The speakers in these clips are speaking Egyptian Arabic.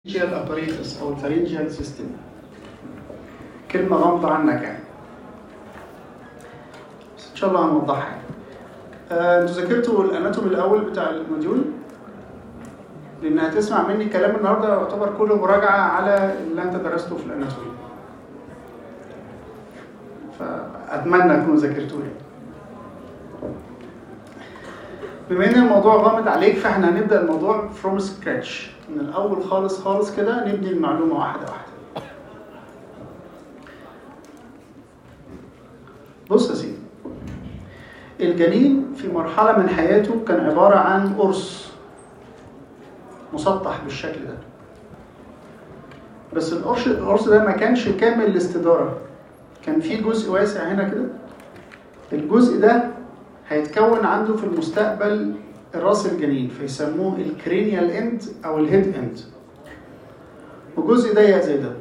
pharyngeal apparatus او الفارنجيال سيستم كلمة غامضة عنك يعني بس ان شاء الله هنوضحها آه، انتوا ذاكرتوا الاناتومي الاول بتاع الموديول لان هتسمع مني كلام النهارده يعتبر كله مراجعة على اللي انت درسته في الاناتومي فاتمنى تكونوا ذاكرتوه يعني. بما ان الموضوع غامض عليك فاحنا هنبدا الموضوع فروم سكراتش من الاول خالص خالص كده نبني المعلومه واحده واحده بص يا سيدي الجنين في مرحله من حياته كان عباره عن قرص مسطح بالشكل ده بس القرص القرص ده ما كانش كامل الاستداره كان في جزء واسع هنا كده الجزء ده هيتكون عنده في المستقبل راس الجنين فيسموه الكرينيال اند او الهيد اند وجزء ضيق زي ده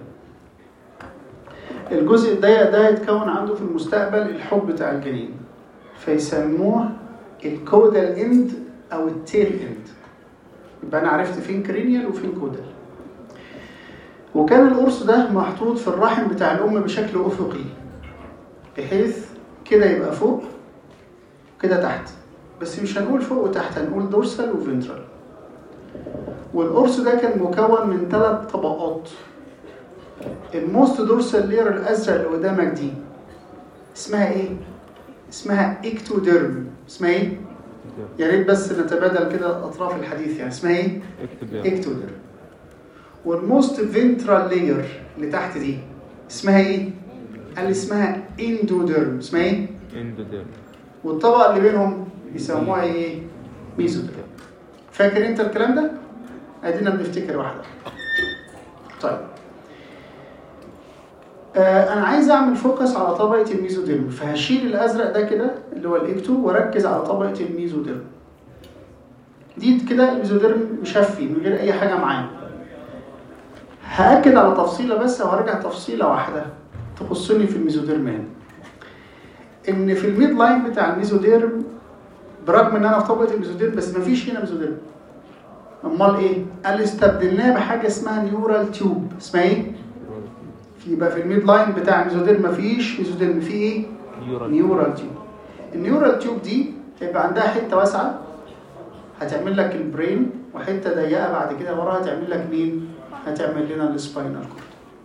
الجزء الضيق ده هيتكون عنده في المستقبل الحب بتاع الجنين فيسموه الكودال اند او التيل اند يبقى انا عرفت فين كرينيال وفين كودال وكان القرص ده محطوط في الرحم بتاع الام بشكل افقي بحيث كده يبقى فوق كده تحت بس مش هنقول فوق وتحت هنقول دورسال وفنترال والقرص ده كان مكون من ثلاث طبقات الموست دورسال لير الازرق اللي قدامك دي اسمها ايه؟ اسمها اكتوديرم اسمها ايه؟ يا ريت بس نتبادل كده اطراف الحديث يعني اسمها ايه؟ اكتوديرم والموست فنترال لير اللي تحت دي اسمها ايه؟ قال لي اسمها اندوديرم اسمها ايه؟ اندوديرم والطبقه اللي بينهم بيسموها ايه؟ ميزوديرم فاكر انت الكلام ده؟ ادينا بنفتكر واحده طيب آه انا عايز اعمل فوكس على طبقه الميزوديرم فهشيل الازرق ده كده اللي هو الاكتو واركز على طبقه الميزوديرم دي كده الميزوديرم مشفي من غير اي حاجه معاه هاكد على تفصيله بس وهرجع تفصيله واحده تخصني في الميزوديرم هنا ان في الميد لاين بتاع الميزوديرم برغم ان انا في طبقه الميزوديرم بس مفيش هنا ميزوديرم امال ايه قال لي استبدلناه بحاجه اسمها نيورال تيوب اسمها ايه في يبقى في الميد لاين بتاع الميزوديرم مفيش ميزوديرم في ايه نيورال تيوب النيورال تيوب دي هيبقى عندها حته واسعه هتعمل لك البرين وحته ضيقه بعد كده وراها هتعمل لك مين هتعمل لنا السباينال كورد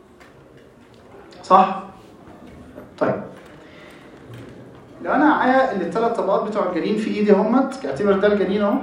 صح طيب لو انا معايا الثلاث طبقات بتوع الجنين في ايدي اهمت اعتبر ده الجنين اهو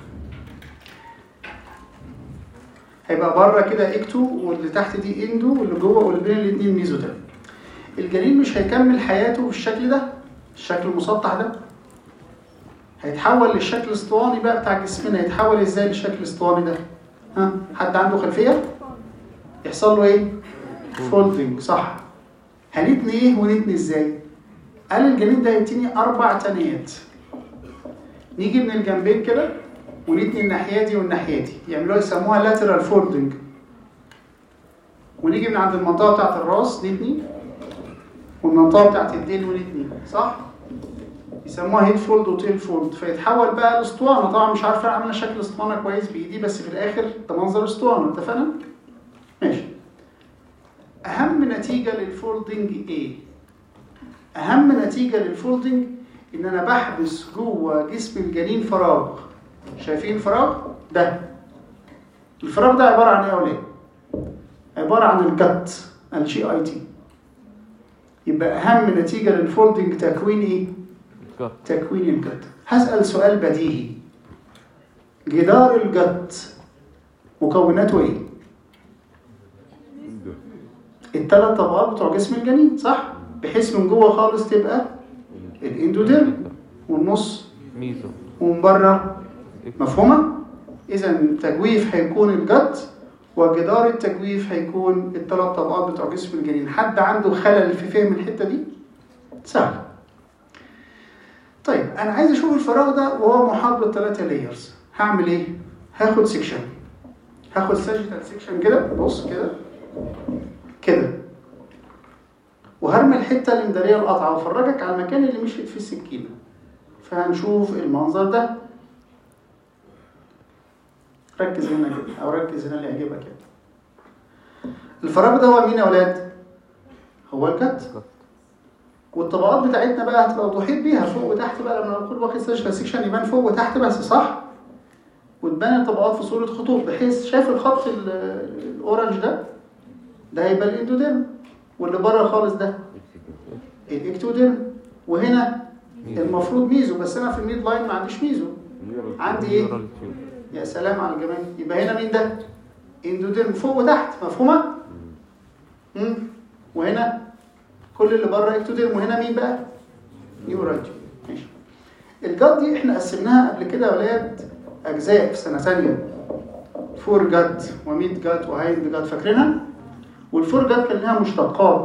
هيبقى بره كده اكتو واللي تحت دي اندو واللي جوه واللي بين الاثنين ميزوديرم الجنين مش هيكمل حياته بالشكل ده الشكل المسطح ده هيتحول للشكل الاسطواني بقى بتاع جسمنا هيتحول ازاي للشكل الاسطواني ده ها حد عنده خلفيه يحصل له ايه فولدنج صح هنتني ايه ونتني ازاي قال الجنين ده هيديني اربع تنيات نيجي من الجنبين كده ونتني الناحيه دي والناحيه دي يعملوها يسموها لاترال فولدنج ونيجي من عند المنطقه بتاعت الراس نتني والمنطقه بتاعت الدين ونتني صح يسموها هيد فولد وتيل فولد فيتحول بقى لاسطوانه طبعا مش عارف اعمل شكل اسطوانه كويس بايدي بس في الاخر ده منظر اسطوانه اتفقنا ماشي اهم نتيجه للفولدنج ايه اهم نتيجه للفولدنج ان انا بحبس جوه جسم الجنين فراغ شايفين الفراغ ده الفراغ ده عباره عن ايه يا ولاد عباره عن الجت الجي اي تي يبقى اهم نتيجه للفولدنج تكوين ايه تكوين الجت هسال سؤال بديهي جدار الجت مكوناته ايه الثلاث طبقات بتوع جسم الجنين صح بحيث من جوه خالص تبقى الاندوديرم والنص ميزو ومن بره مفهومه اذا التجويف هيكون الجت وجدار التجويف هيكون الثلاث طبقات بتوع جسم الجنين حد عنده خلل في فهم الحته دي سهل طيب انا عايز اشوف الفراغ ده وهو محاط بالثلاثه لايرز هعمل ايه هاخد سيكشن هاخد ساجيتال سيكشن كده بص كده كده وهرمي الحته اللي مداريه القطعه وافرجك على المكان اللي مشيت فيه السكينه فهنشوف المنظر ده ركز هنا كده او ركز هنا اللي يعجبك كده الفراغ ده هو مين يا اولاد هو الجت والطبقات بتاعتنا بقى هتبقى تحيط بيها فوق وتحت بقى لما نقول واخد سيرجيكال سيكشن يبان فوق وتحت بس صح وتبان الطبقات في صوره خطوط بحيث شايف الخط ال- الاورنج ده ده هيبقى الاندوديرم واللي بره خالص ده الاكتوديرم وهنا المفروض ميزو بس انا في الميد لاين ما عنديش ميزو عندي ايه يا سلام على الجمال يبقى هنا مين ده اندوديرم فوق وتحت مفهومه مم. وهنا كل اللي بره اكتوديرم وهنا مين بقى نيورال تيوب ماشي الجات دي احنا قسمناها قبل كده يا ولاد اجزاء في سنه ثانيه فور جات وميد جات وهايند جات فاكرينها والفور جات كان لها مشتقات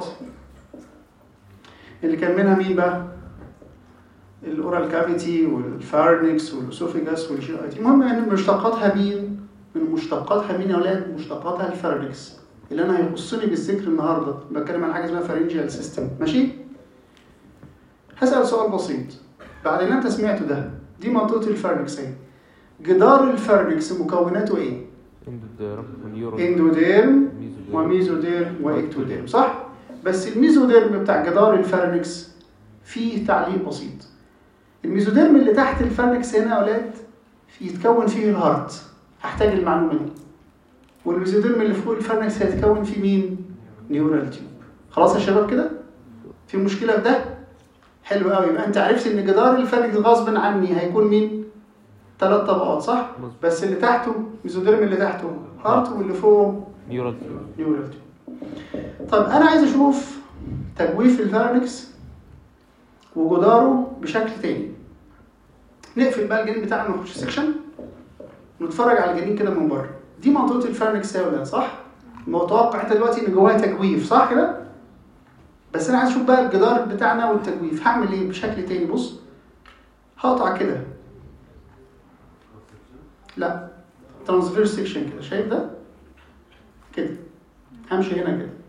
اللي كان منها مين بقى الاورال كافيتي والفارنكس والاسوفيجاس والجي اي تي المهم ان مشتقاتها مين من مشتقاتها مين يا اولاد مشتقاتها الفارنكس اللي انا هيخصني بالذكر النهارده بتكلم عن حاجه اسمها فارنجيال سيستم ماشي هسال سؤال بسيط بعد اللي انت سمعته ده دي منطقه الفارنكس اهي جدار الفارنكس مكوناته ايه اندوديرم ونيورو اندوديرم ميزوديرم. وميزوديرم واكتوديرم صح بس الميزوديرم بتاع جدار الفارنكس فيه تعليق بسيط الميزوديرم اللي تحت الفارنكس هنا يا اولاد يتكون فيه الهارت هحتاج المعلومه دي والميزوديرم اللي فوق الفارنكس هيتكون فيه مين نيورال تيوب خلاص يا شباب كده في مشكله في ده حلو قوي يبقى انت عرفت ان جدار الفارنكس غصب عني هيكون مين ثلاث طبقات صح مظبوط. بس اللي تحته ميزوديرم اللي تحته هارت واللي فوقه نيورال تيوب. نيورال تيوب طب انا عايز اشوف تجويف الفارنكس وجداره بشكل تاني نقفل بقى الجنين بتاعنا ونخش سكشن نتفرج على الجنين كده من بره دي منطقه الفارنكس يا ولاد صح متوقع انت دلوقتي ان جواها تجويف صح كده بس انا عايز اشوف بقى الجدار بتاعنا والتجويف هعمل ايه بشكل تاني بص هقطع كده لا ترانسفيرس سيكشن كده شايف ده كده همشي هنا كده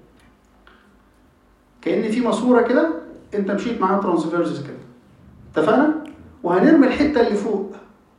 كأن في ماسورة كده انت مشيت معاها ترانسفيرس كده اتفقنا وهنرمي الحتة اللي فوق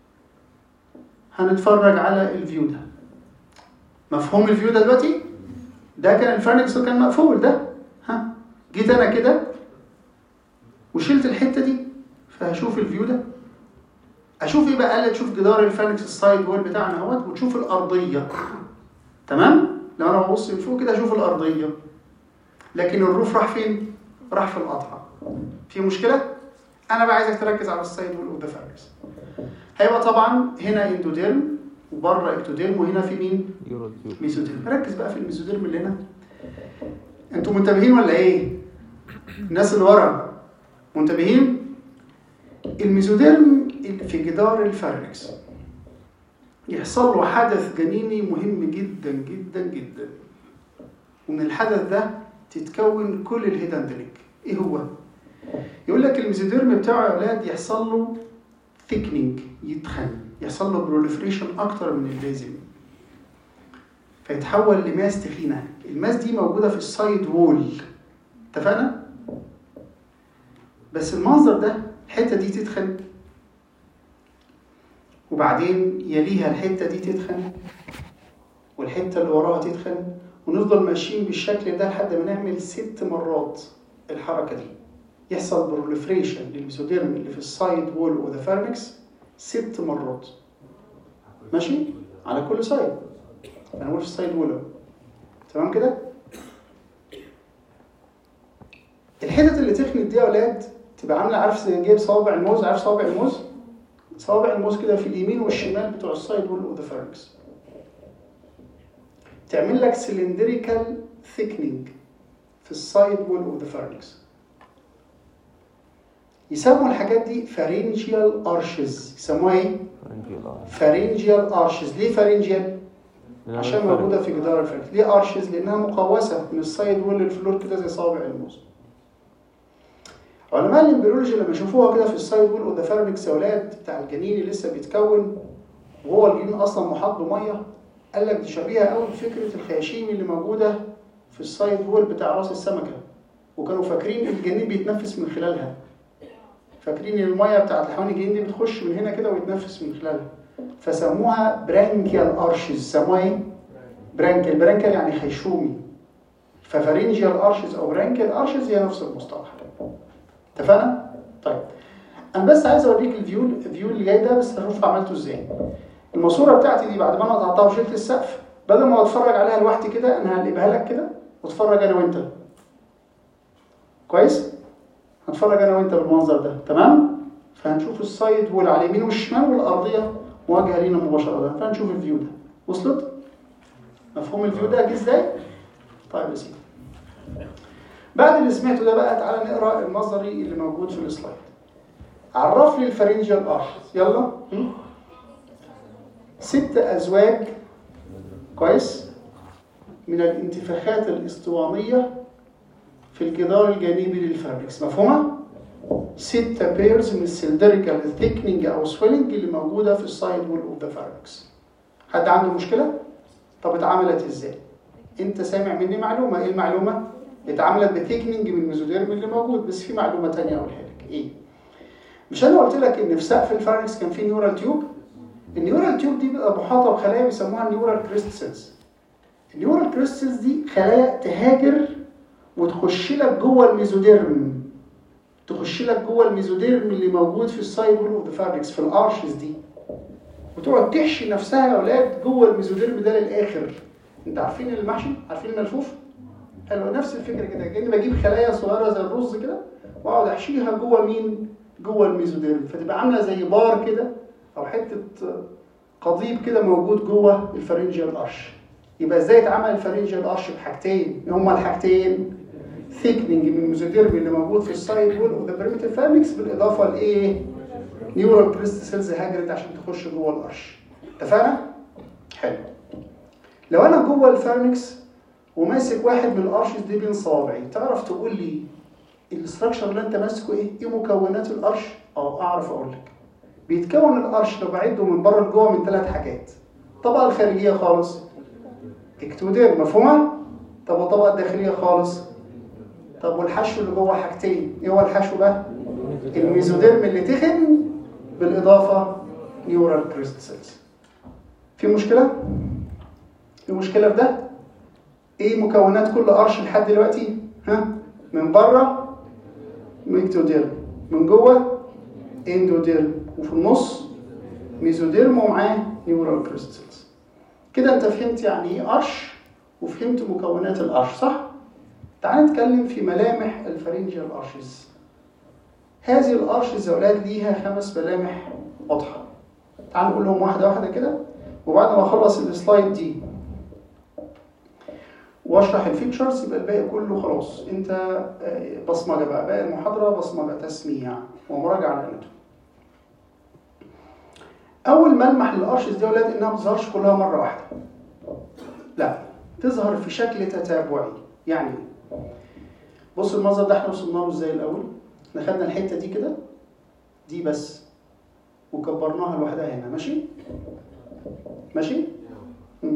هنتفرج على الفيو ده مفهوم الفيو ده دلوقتي ده كان الفرنكس كان مقفول ده ها جيت انا كده وشلت الحتة دي فهشوف الفيو ده اشوف ايه بقى قال تشوف جدار الفرنكس السايد وول بتاعنا اهوت وتشوف الارضيه تمام لو انا ببص من فوق كده اشوف الارضيه لكن الروف راح فين راح في القطعه في مشكله انا بقى عايزك تركز على السايد وول اوف ذا فارنكس هيبقى طبعا هنا اندوديرم وبره اكتوديرم وهنا في مين نيورال تيوب. ميزوديرم ركز بقى في الميزوديرم اللي هنا انتوا منتبهين ولا ايه الناس اللي ورا منتبهين الميزوديرم اللي في جدار الفارنكس يحصل له حدث جنيني مهم جدا جدا جدا ومن الحدث ده تتكون كل الهيدندليك ايه هو يقول لك الميزوديرم بتاعه يا اولاد يحصل له ثيكنينج يتخن يحصل له بروليفريشن اكتر من اللازم فيتحول لماس تخينه الماس دي موجوده في السايد وول اتفقنا بس المنظر ده الحته دي تتخن وبعدين يليها الحته دي تتخن والحته اللي وراها تتخن ونفضل ماشيين بالشكل ده لحد ما نعمل ست مرات الحركه دي يحصل بروليفريشن للميزوديرم اللي في السايد وول اوف ذا فارنكس ست مرات ماشي على كل سايد انا بقول في السايد وول أهو. تمام كده الحتت اللي تخنت دي يا اولاد تبقى عامله عارف زي جايب صوابع الموز عارف صوابع الموز صوابع الموز كده في اليمين والشمال بتوع السايد وول اوف ذا فارنكس تعمل لك سلندريكال ثيكنينج في السايد وول اوف ذا فارنكس يسموا الحاجات دي فارنجيال ارشز يسموها ايه؟ فرنجيال آه. فارنجيال ارشز ليه فارنجيال؟ لأن عشان الفرق- موجوده في جدار الفرنكس ليه ارشز؟ لانها مقوسه من السايد وول للفلور كده زي صوابع الموز علماء الامبريولوجي لما يشوفوها كده في السايد وول اوف ذا فارنكس يا اولاد بتاع الجنين اللي لسه بيتكون وهو الجنين اصلا محاط بميه قال لك دي شبيهه قوي بفكره الخياشيم اللي موجوده في السايد وول بتاع راس السمكه وكانوا فاكرين الجنين بيتنفس من خلالها فاكرين الميه بتاعت الحيوان الجنين دي بتخش من هنا كده ويتنفس من خلالها فسموها برانكيال ارشز سموها ايه؟ برانكيال برانكيال يعني خيشومي ففارنجيال ارشز او برانكيال ارشز هي نفس المصطلح اتفقنا؟ طيب انا بس عايز اوريك الفيو الفيو اللي جاي ده بس هشوف عملته ازاي الماسوره بتاعتي دي بعد ما انا قطعتها وشلت السقف بدل ما اتفرج عليها لوحدي كده انا هقلبها لك كده واتفرج انا وانت كويس هنتفرج انا وانت بالمنظر ده تمام فهنشوف السايد وول على اليمين والشمال والارضيه مواجهه لينا مباشره فهنشوف الفيو ده وصلت مفهوم الفيو ده جه ازاي طيب يا سيدي بعد اللي سمعته ده بقى تعالى نقرا النظري اللي موجود في السلايد عرف لي الفارنجيال ارش يلا هم؟ ست ازواج كويس من الانتفاخات الاسطوانيه في الجدار الجانبي للفابريكس مفهومه ستة بيرز من السلدريكال ثيكنينج او سويلنج اللي موجوده في السايد وول اوف ذا فابريكس حد عنده مشكله طب اتعملت ازاي انت سامع مني معلومه ايه المعلومه اتعملت بثيكنينج من الميزوديرم اللي موجود بس في معلومه تانية اقولها لك ايه مش انا قلت لك ان في سقف الفارنكس كان في نيورال تيوب النيورال تيوب دي بتبقى محاطه بخلايا بيسموها نيورال كريستلز النيورال كريستلز دي خلايا تهاجر وتخش لك جوه الميزوديرم تخش لك جوه الميزوديرم اللي موجود في السايد وول اوف ذا فابريكس في الارشز دي وتقعد تحشي نفسها يا اولاد جوه الميزوديرم ده للاخر انت عارفين المحشي عارفين الملفوف حلو نفس الفكره كده كاني بجيب خلايا صغيره زي الرز كده واقعد احشيها جوه مين جوه الميزوديرم فتبقى عامله زي بار كده او حته قضيب كده موجود جوه الفارنجيال ارش يبقى ازاي اتعمل الفارنجيال ارش بحاجتين هما الحاجتين ثيكنينج من الميزوديرم اللي موجود في السايد وول اوف ذا بريمتيف فاميكس بالاضافه لايه نيورال كريست سيلز هاجرت عشان تخش جوه القرش اتفقنا حلو لو انا جوه الفارنكس وماسك واحد من القرشز دي بين صوابعي تعرف تقول لي الاستراكشر اللي انت ماسكه ايه ايه مكونات القرش اه اعرف اقول لك بيتكون القرش لو بعده من بره لجوه من ثلاث حاجات الطبقه الخارجيه خالص اكتودير مفهومه طب والطبقه الداخليه خالص طب والحشو اللي جوه حاجتين ايه هو الحشو بقى الميزوديرم اللي تخن بالاضافه نيورال كريستلز في مشكله في مشكله في ده ايه مكونات كل قرش لحد دلوقتي ها من بره ميكتوديرم من جوه اندوديرم وفي النص ميزوديرم ومعاه نيورال كريستلز كده انت فهمت يعني ايه قرش وفهمت مكونات القرش صح تعال نتكلم في ملامح الفارنجيال ارشز هذه الارشز يا اولاد ليها خمس ملامح واضحه تعال نقول لهم واحده واحده كده وبعد ما اخلص السلايد دي واشرح الفيتشرز يبقى الباقي كله خلاص انت بصمجه بقى باقي المحاضره بصمجه تسميع ومراجعه للاناتومي اول ملمح للارشز دي يا اولاد انها ما بتظهرش كلها مره واحده لا تظهر في شكل تتابعي يعني بص المنظر ده احنا وصلنا له ازاي الاول احنا خدنا الحته دي كده دي بس وكبرناها لوحدها هنا ماشي ماشي مم.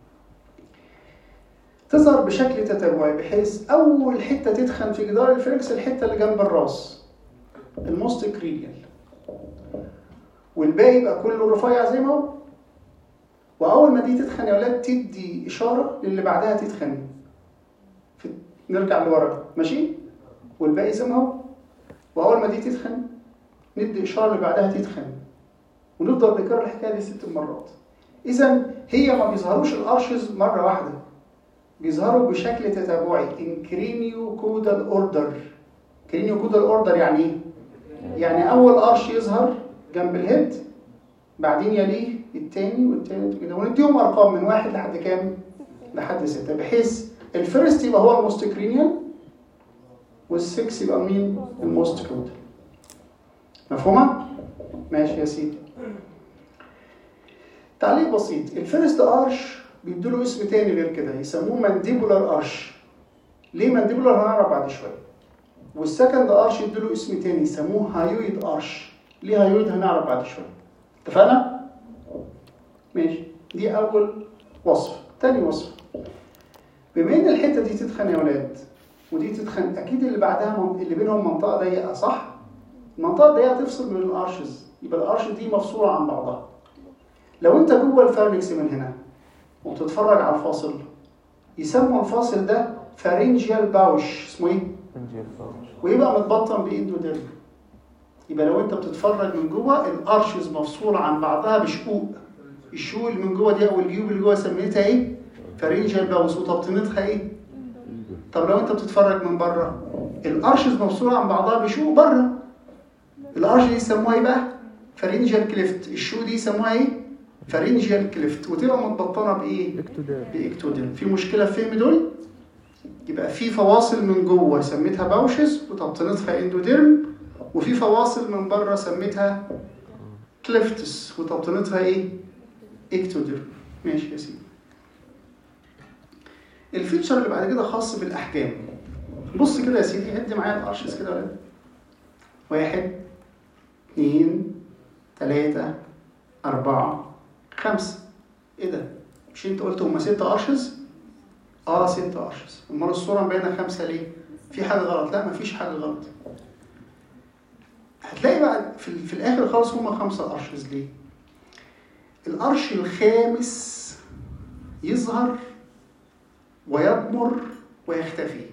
تظهر بشكل تتابعي بحيث اول حته تدخن في جدار الفرنكس الحته اللي جنب الراس الموست كرينيال والباقي يبقى كله رفيع زي ما هو واول ما دي تدخن يا اولاد تدي اشاره للي بعدها تدخن في... نرجع لورا ماشي والباقي زي ما هو واول ما دي تدخن ندي اشاره اللي بعدها تدخن ونفضل نكرر الحكايه دي ست مرات اذا هي ما بيظهروش الارشز مره واحده بيظهروا بشكل تتابعي in cranial caudal order cranial caudal order يعني ايه يعني اول ارش يظهر جنب الهيد بعدين يليه التاني والتالت كده ونديهم ارقام من واحد لحد كام لحد ستة بحيث الفيرست يبقى هو الموست كرينيال والسكس يبقى مين الموست كودال مفهومه ماشي يا سيدي تعليق بسيط الفيرست ارش بيدوا اسم تاني غير كده يسموه مانديبولار ارش ليه مانديبولار هنعرف بعد شويه والسكند ارش يدوا اسم تاني يسموه هايويد ارش ليه هايويد هنعرف بعد شويه اتفقنا ماشي دي اول وصف تاني وصف بما ان الحته دي تدخن يا ولاد ودي تدخن اكيد اللي بعدها من... اللي بينهم منطقه ضيقه صح المنطقه الضيقه تفصل من الارشز يبقى الارش دي مفصوله عن بعضها لو انت جوه الفارنكس من هنا وتتفرج على الفاصل يسموا الفاصل ده فارنجيال باوش اسمه ايه؟ انجيل فاوش ويبقى متبطن باندوديرم يبقى لو انت بتتفرج من جوه الارشز مفصوله عن بعضها بشقوق الشقوق اللي من جوه دي او الجيوب اللي جوه سميتها ايه؟ فارنجيال باوس وتبطينتها ايه؟ طب لو انت بتتفرج من بره الارشز مفصوله عن بعضها بشقوق بره الارش دي يسموها ايه بقى؟ فارنجيال كليفت الشقوق دي يسموها ايه؟ فارنجيال كليفت وتبقى متبطنه بايه؟ اكتودير باكتوديرم في مشكله في فهم دول يبقى في فواصل من جوه سميتها باوشز وتبطينتها اندوديرم وفي فواصل من بره سميتها كليفتس وتبطينتها ايه اكتوديرم ماشي يا سيدي الفيتشر اللي بعد كده خاص بالاحجام بص كده يا سيدي عد معايا الارشز كده ولا واحد اثنين ثلاثة أربعة خمسة إيه ده؟ مش أنت قلت هما ستة أرشز؟ اه ست ارشز امال الصوره مبينه خمسه ليه في حاجه غلط لا مفيش حاجه غلط هتلاقي بقى في, في الاخر خالص هما خمسه ارشز ليه الارش الخامس يظهر ويضمر ويختفي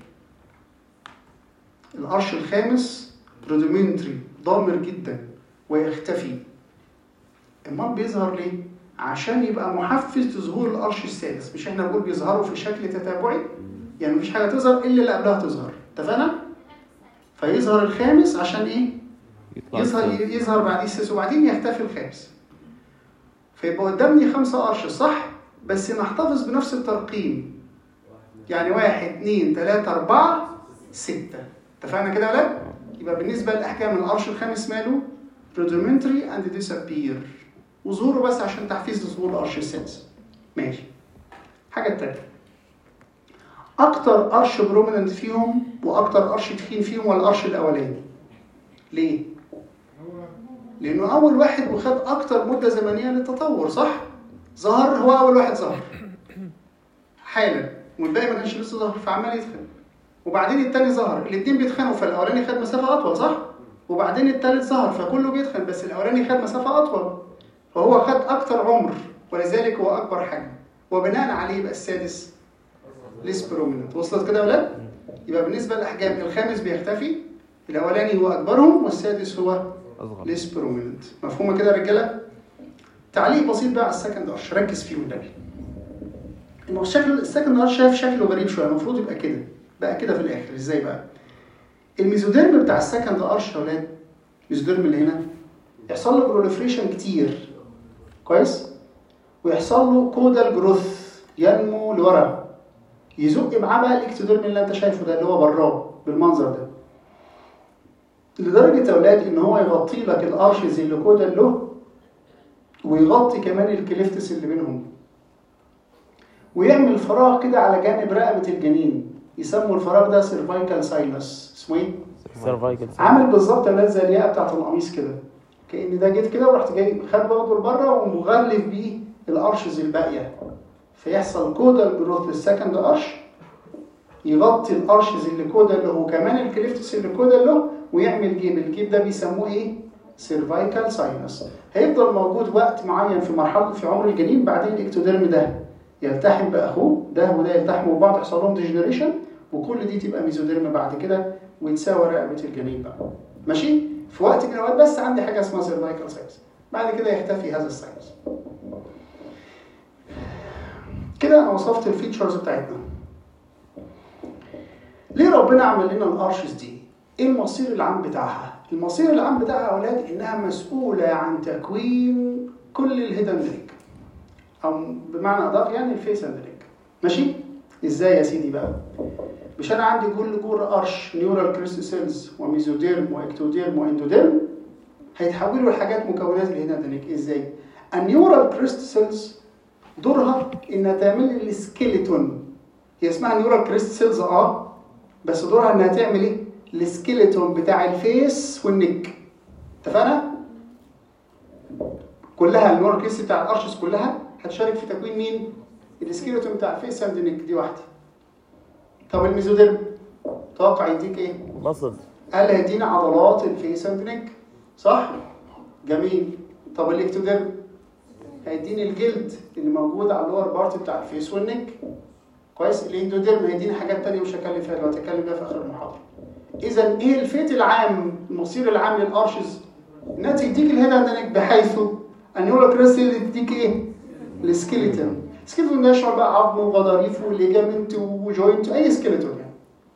الارش الخامس برودومنتري ضامر جدا ويختفي امال بيظهر ليه عشان يبقى محفز لظهور الارش السادس مش احنا بنقول بيظهروا في شكل تتابعي يعني مفيش حاجه تظهر الا اللي قبلها تظهر اتفقنا فيظهر الخامس عشان ايه يطلع يظهر السادس. يظهر بعديه السادس وبعدين يختفي الخامس فيبقى قدامني خمسة أرش صح بس نحتفظ بنفس الترقيم يعني واحد اثنين ثلاثة أربعة ستة اتفقنا كده يا ولاد؟ يبقى بالنسبة للأحكام الأرش الخامس ماله rudimentary and disappear وظهوره بس عشان تحفيز لظهور الأرش السادس ماشي حاجة تانية أكتر أرش بروميننت فيهم وأكتر أرش تخين فيهم هو الأرش الأولاني ليه؟ لأنه أول واحد وخد أكتر مدة زمنية للتطور صح؟ ظهر هو أول واحد ظهر حالا والباقي ما كانش لسه ظهر فعمال يتخن وبعدين التاني ظهر الاثنين بيتخانوا فالأولاني خد مسافة أطول صح؟ وبعدين التالت ظهر فكله بيتخن بس الأولاني خد مسافة أطول فهو خد أكتر عمر ولذلك هو أكبر حجم وبناء عليه يبقى السادس ليس بروميننت وصلت كده يا ولاد؟ يبقى بالنسبة للأحجام الخامس بيختفي الأولاني هو أكبرهم والسادس هو اصغر ليس بروميننت مفهومه كده يا رجاله تعليق بسيط بقى على السكند ارش ركز فيه والنبي انه الشكل السكند ارش شايف شكله غريب شويه المفروض يبقى كده بقى كده في الاخر ازاي بقى الميزوديرم بتاع السكند ارش يا اولاد الميزوديرم اللي هنا يحصل له بروليفريشن كتير كويس ويحصل له كودال جروث ينمو لورا يزق معاه بقى الاكتوديرم اللي انت شايفه ده اللي هو براه بالمنظر ده لدرجة يا أولاد إن هو يغطي لك الأرشز اللي كودا له ويغطي كمان الكليفتس اللي بينهم ويعمل فراغ كده على جانب رقبة الجنين يسموا الفراغ ده سيرفايكال ساينس اسمه ايه؟ سيرفايكل عامل بالظبط يا أولاد زي الياقة بتاعت القميص كده كأن ده جيت كده ورحت جاي خد برضه لبره ومغلف بيه الأرشز الباقية فيحصل كودال جروث للسكند أرش يغطي الارشز اللي كودا له وكمان الكليفتس اللي كودا له ويعمل جيب الجيب ده بيسموه ايه سيرفايكال ساينس هيفضل موجود وقت معين في مرحله في عمر الجنين بعدين الاكتوديرم ده يلتحم باخوه ده وده يلتحموا ببعض يحصل لهم ديجنريشن وكل دي تبقى ميزوديرم بعد كده ويتساوى رقبه الجنين بقى ماشي في وقت من الاوقات بس عندي حاجه اسمها سيرفايكال ساينس بعد كده يختفي هذا الساينس كده انا وصفت الفيتشرز بتاعتنا ليه ربنا عمل لنا الارشز دي؟ ايه المصير العام بتاعها؟ المصير العام بتاعها يا اولاد انها مسؤوله عن تكوين كل الهيدن ليك او بمعنى ادق يعني الفيس اند ليك ماشي؟ ازاي يا سيدي بقى؟ مش انا عندي كل جور ارش نيورال كريست سيلز وميزوديرم واكتوديرم واندوديرم هيتحولوا لحاجات مكونات الهيدن ليك ازاي؟ النيورال كريست سيلز دورها انها تعمل لي السكيلتون هي اسمها نيورال كريست سيلز اه بس دورها انها تعمل ايه؟ السكيلتون بتاع الفيس والنك اتفقنا؟ كلها النور كريست بتاع الارشس كلها هتشارك في تكوين مين؟ السكيلتون بتاع الفيس اند نك دي واحده طب الميزوديرم توقع يديك ايه؟ مصل قال هيدينا عضلات الفيس اند نك صح؟ جميل طب الاكتوديرم هيديني الجلد اللي موجود على اللور بارت بتاع الفيس والنك كويس الاندوديرم هيديني حاجات تانية مش هتكلم فيها دلوقتي هتكلم فيها في اخر المحاضره اذا ايه الفيت العام المصير العام للارشز انها تديك الهيد اندنك بحيث ان يقول لك تديك ايه السكيلتون السكيلتون ده يشمل بقى عظم وغضاريف وليجامنت وجوينت اي سكيلتون يعني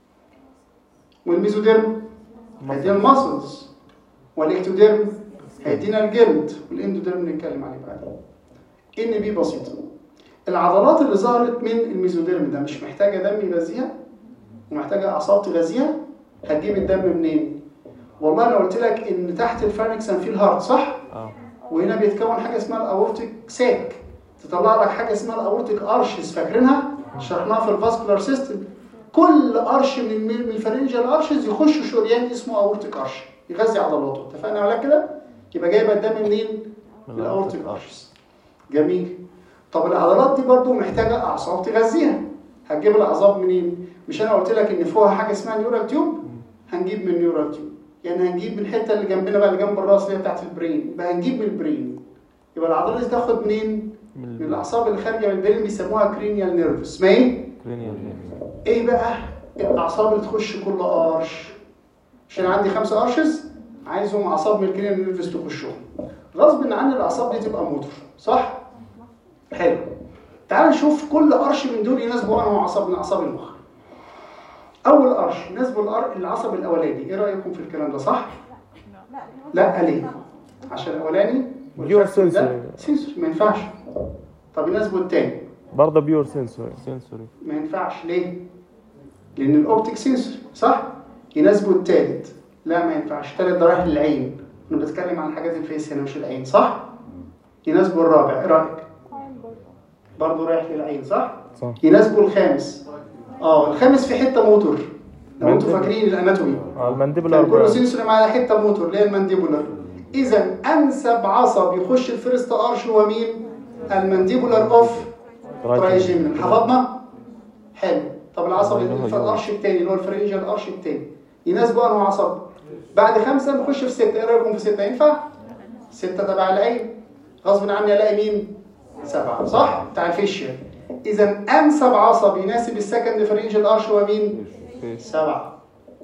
والميزوديرم هيدينا الماسلز والاكتوديرم هيدينا الجلد والاندوديرم نتكلم عليه بعدين ان بي بسيطه العضلات اللي ظهرت من الميزوديرم ده مش محتاجه دم يغذيها ومحتاجه اعصاب تغذيها هتجيب الدم منين والله لو قلت لك ان تحت الفارنكس في الهارت صح اه وهنا بيتكون حاجه اسمها الاورتيك ساك تطلع لك حاجه اسمها الاورتيك ارشز فاكرينها شرحناها في الفاسكولار سيستم كل ارش من من الفرنجال ارشز يخش شريان اسمه اورتيك ارش يغذي عضلاته اتفقنا على كده يبقى جايبه الدم منين من الاورتيك ارشز جميل طب العضلات دي برضو محتاجه اعصاب تغذيها هتجيب الاعصاب منين مش انا قلت لك ان فوقها حاجه اسمها نيورال تيوب هنجيب من نيورال تيوب يعني هنجيب من الحته اللي جنبنا بقى اللي جنب الراس اللي هي بتاعت البرين يبقى هنجيب من البرين يبقى العضله دي تاخد منين من الاعصاب اللي خارجه من البرين بيسموها كرينيال نيرف اسمها ايه كرينيال ايه بقى الاعصاب اللي تخش كل قرش عشان عندي خمسه قرشز عايزهم اعصاب من الكرينيال نيرفز تخشهم غصب عن الاعصاب دي تبقى موتور صح حلو تعال نشوف كل قرش من دول يناسبوا انه عصب من اعصاب المخ اول قرش يناسبه القر- العصب الاولاني ايه رايكم في الكلام ده صح لا ليه عشان الاولاني Pure sensory. سنسوري ما ينفعش طب يناسبه الثاني برضه بيور سنسوري سنسوري ما ينفعش ليه لان الاوبتيك سنسوري صح يناسبه الثالث لا ما ينفعش الثالث ده رايح للعين انا بتكلم عن حاجات الفيس هنا مش العين صح يناسبه الرابع ايه رايك برضه رايح للعين صح صح يناسبه الخامس اه الخامس في حته موتور لو انتوا منديبل. فاكرين الاناتومي اه المانديبولار كان كله سنسوري مع حته موتور اللي هي المانديبولار اذا انسب عصب يخش الفيرست ارش هو مين المانديبولار اوف ترايجيمنال حفظنا حلو طب العصب اللي في الارش الثاني اللي هو الفرنجال ارش الثاني يناسبه انه عصب بعد خمسه نخش في سته ايه رايكم في سته ينفع؟ سته تبع العين غصب عني الاقي مين؟ سبعه صح؟ بتاع الفيشيال اذا انسب عصب يناسب السكند فرنجال ارش هو مين؟ سبعه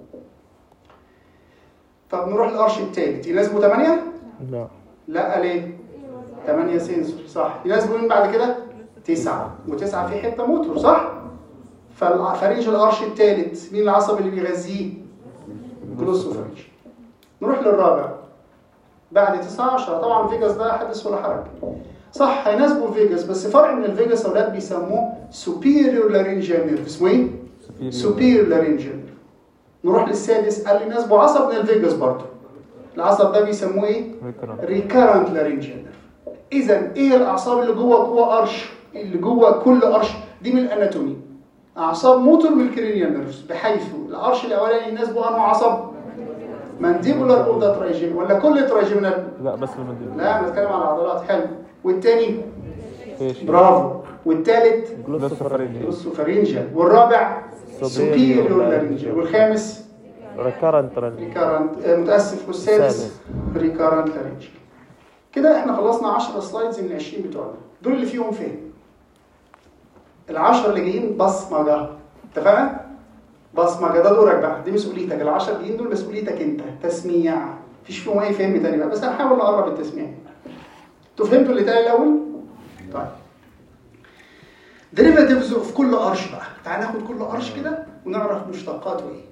طب نروح للارش الثالث يناسبه ثمانيه؟ لا لا ليه؟ 8 سنسور صح يناسبوا مين بعد كده؟ تسعة وتسعة في حتة موتور صح؟ فالفريج الأرش الثالث مين العصب اللي بيغذيه؟ جلوسوفريج نروح للرابع بعد 19 طبعا فيجاس ده حدث ولا حرج صح هيناسبوا فيجاس بس فرق من الفيجاس اولاد بيسموه superior laryngeal nerve اسمه ايه؟ superior laryngeal nerve نروح للسادس قال لي يناسبوا عصب من الفيجاس برضه العصب ده بيسموه ايه؟ ريكارنت لارنجيال اذا ايه الاعصاب اللي جوه جوه قرش اللي جوه كل قرش دي من الاناتومي اعصاب موتور من الكرينيال نيرفز بحيث القرش الاولاني يناسبه انه عصب مانديبولار اوف ذا ترايجيم ولا كل ترايجيمنال لا بس المنديل لا أنا بتكلم على العضلات حلو والتاني ايش برافو والتالت جلوسوفرينجي جلوسوفارينجيال والرابع سوبيريور لارنجيال والخامس ريكارنت ريكارنت آه، متاسف والسادس السادس. ريكارنت لارنجي كده احنا خلصنا 10 سلايدز من ال 20 بتوعنا دول اللي فيهم فين العشرة اللي جايين بصمجة اتفقنا بصمجة ده دورك بقى دي مسؤوليتك العشرة اللي جايين دول مسؤوليتك انت تسميع مفيش فيهم اي فهم تاني بقى بس هنحاول نقرب التسميع انتوا فهمتوا اللي تاني الاول طيب ديريفاتيفز اوف كل قرش بقى تعال ناخد كل قرش كده ونعرف مشتقاته ايه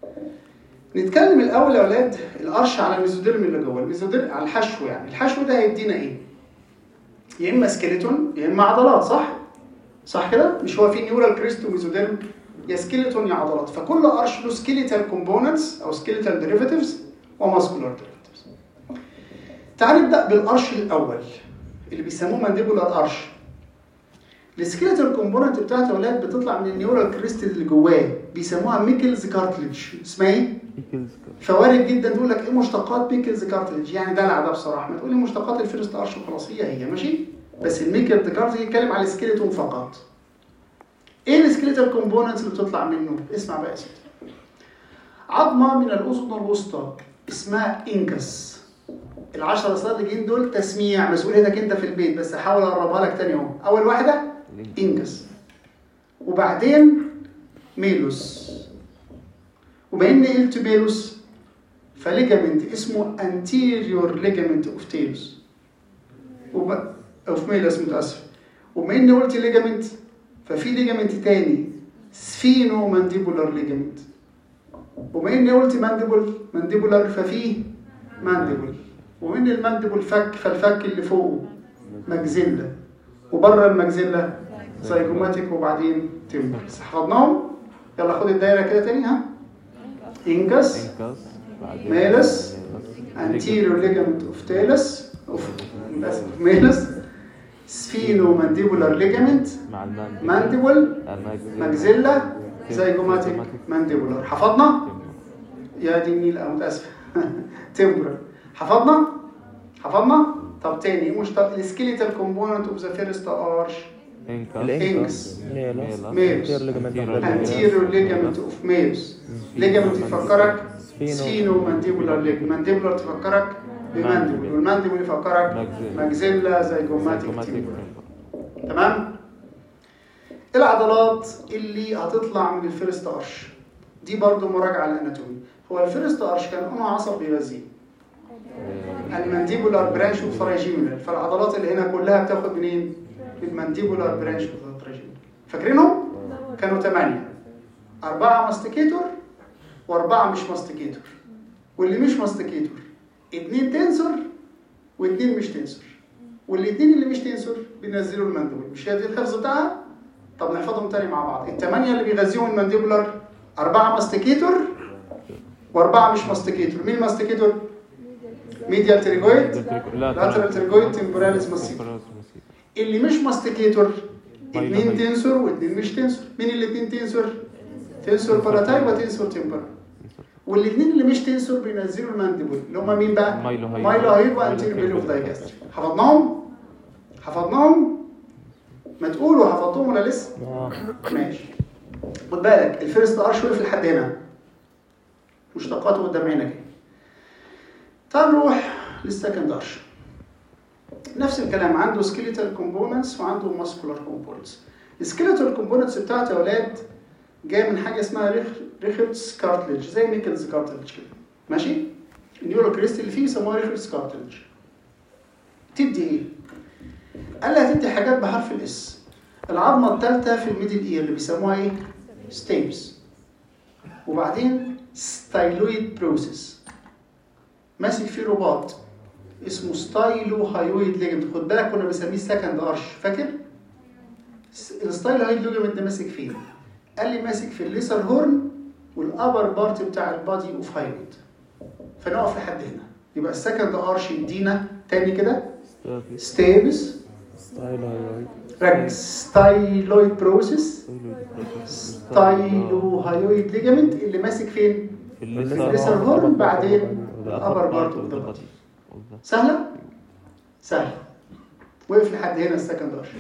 نتكلم الاول يا اولاد القرش على الميزوديرم اللي جوه الميزوديرم على الحشو يعني الحشو ده هيدينا ايه يا اما سكيلتون يا اما عضلات صح صح كده مش هو في نيورال كريست وميزوديرم يا سكيلتون يا عضلات فكل قرش له سكيليتال كومبوننتس او سكيليتال ديريفاتيفز وماسكولار ديريفاتيفز تعال نبدا بالقرش الاول اللي بيسموه مانديبولار قرش السكيلتال كومبوننت بتاعته يا اولاد بتطلع من النيورال كريست اللي جواه بيسموها ميكلز كارتلج اسمها ايه فوارد جدا تقول لك ايه مشتقات بيكلز كارتلج يعني دلع ده بصراحه ما تقولي مشتقات الفيرست ارش وخلاص هي هي ماشي بس الميكلز كارتلج يتكلم على السكيلتون فقط ايه السكيلتال كومبوننتس اللي بتطلع منه اسمع بقى يا سيدي عظمه من الاذن الوسطى اسمها انكس العشرة سلايد اللي جايين دول تسميع مسؤوليتك انت في البيت بس هحاول اقربها لك تاني اهو اول واحده انكس وبعدين ميلوس وبما اني قلت ميلوس فليجامنت اسمه anterior ligament of talus وب... اوف ميلوس متاسف وبما اني قلت ليجامنت ففي ليجامنت تاني سفينو مانديبولار ليجامنت وبما اني قلت مانديبول مانديبولار ففيه مانديبول ومن المانديبول فك فالفك اللي فوقه مجزلة وبره المجزلة سايكوماتيك وبعدين تمبرز حفظناهم يلا خد الدايرة كده تاني ها انكس انكاس بعدين مالس anterior ligament of talus of للأسف مالس سفينو مانديبولار ligament مع المانديبل مانديبول الماجزيلا ماجزيلا زيجوماتيك مانديبولار حفظنا يا دي النيل أنا متأسف تمبرال حفظنا حفظنا طب تاني مش طب السكيليتال كومبوننت اوف ذا فيرست ارش انكاس الانكس ميلس ميلس. anterior ligament of the anterior ligament of males ligament يفكرك سفينو. سفينو مانديبولار ليج مانديبولار تفكرك بمانديبول والمانديبول يفكرك ماجزيلا. ماجزيلا زيجوماتيك زيجوماتيك تيمبر تمام العضلات اللي هتطلع من الفيرست ارش دي برضو مراجعه للاناتومي هو الفيرست ارش كان انه عصب بيغذيه المانديبولار برانش والفراجيمولار فالعضلات اللي هنا كلها بتاخد منين؟ من المانديبولار برانش والفراجيمولار فاكرينهم؟ كانوا ثمانية أربعة ماستيكيتور وأربعة مش ماستيكيتور واللي مش ماستيكيتور اتنين تنسور واتنين مش تنسور والاتنين اللي مش تنسور بينزلوا المانديبول مش هي دي الحفظ بتاعها؟ طب نحفظهم تاني مع بعض الثمانية اللي بيغذيهم المانديبولار أربعة ماستيكيتور وأربعة مش ماستيكيتور مين ماستيكيتور؟ ميديال تريجويد لاترال تريجويد تمبوراليس ماسيف اللي مش ماستيكيتور مايلو اتنين مايلو. تنسور واتنين مش تنسور مين الاتنين تنسور؟ تنسور باراتاي وتنسور تمبر والاتنين اللي مش تنسور بينزلوا المانديبول اللي هم مين بقى؟ مايلو هايد. مايلو هايد وانتيريور بيلي اوف دايجاستري حفظناهم؟ حفظناهم؟ ما تقولوا حفظتهم ولا لسه؟ آه. ماشي خد بالك الفيرست ارش وقف لحد هنا مشتقاته قدام عينك اهي. تعال نروح للسكند ارش نفس الكلام عنده سكيليتال كومبوننتس وعنده ماسكولار كومبوننتس السكيليتال كومبوننتس بتاعته يا اولاد جايه من حاجه اسمها ريخ ريخردز كارتلج زي ميكلز كارتلج كده ماشي النيورو كريست اللي فيه يسموها ريخردز كارتلج تدي ايه قال لي هتدي حاجات بحرف الاس العظمه الثالثه في الميدل اير اللي بيسموها ايه ستيبس وبعدين ستايلويد بروسيس ماسك فيه رباط اسمه ستايلو هايويد ليجمنت خد بالك كنا بنسميه سكند ارش فاكر س- الستايلو هايويد ليجمنت ده ماسك فين قال لي ماسك في الليسر هورن والابر بارت بتاع البادي اوف هايويد فنقف لحد هنا يبقى السكند ارش يدينا تاني كده ستيبس ستايل هايرويد ركز ستايلويد بروسيس ستايلو هايويد ليجمنت اللي ماسك فين في الليسر هورن بعدين الابر بارت اوف ذا بادي سهلة؟ سهلة وقف لحد هنا السكند ارش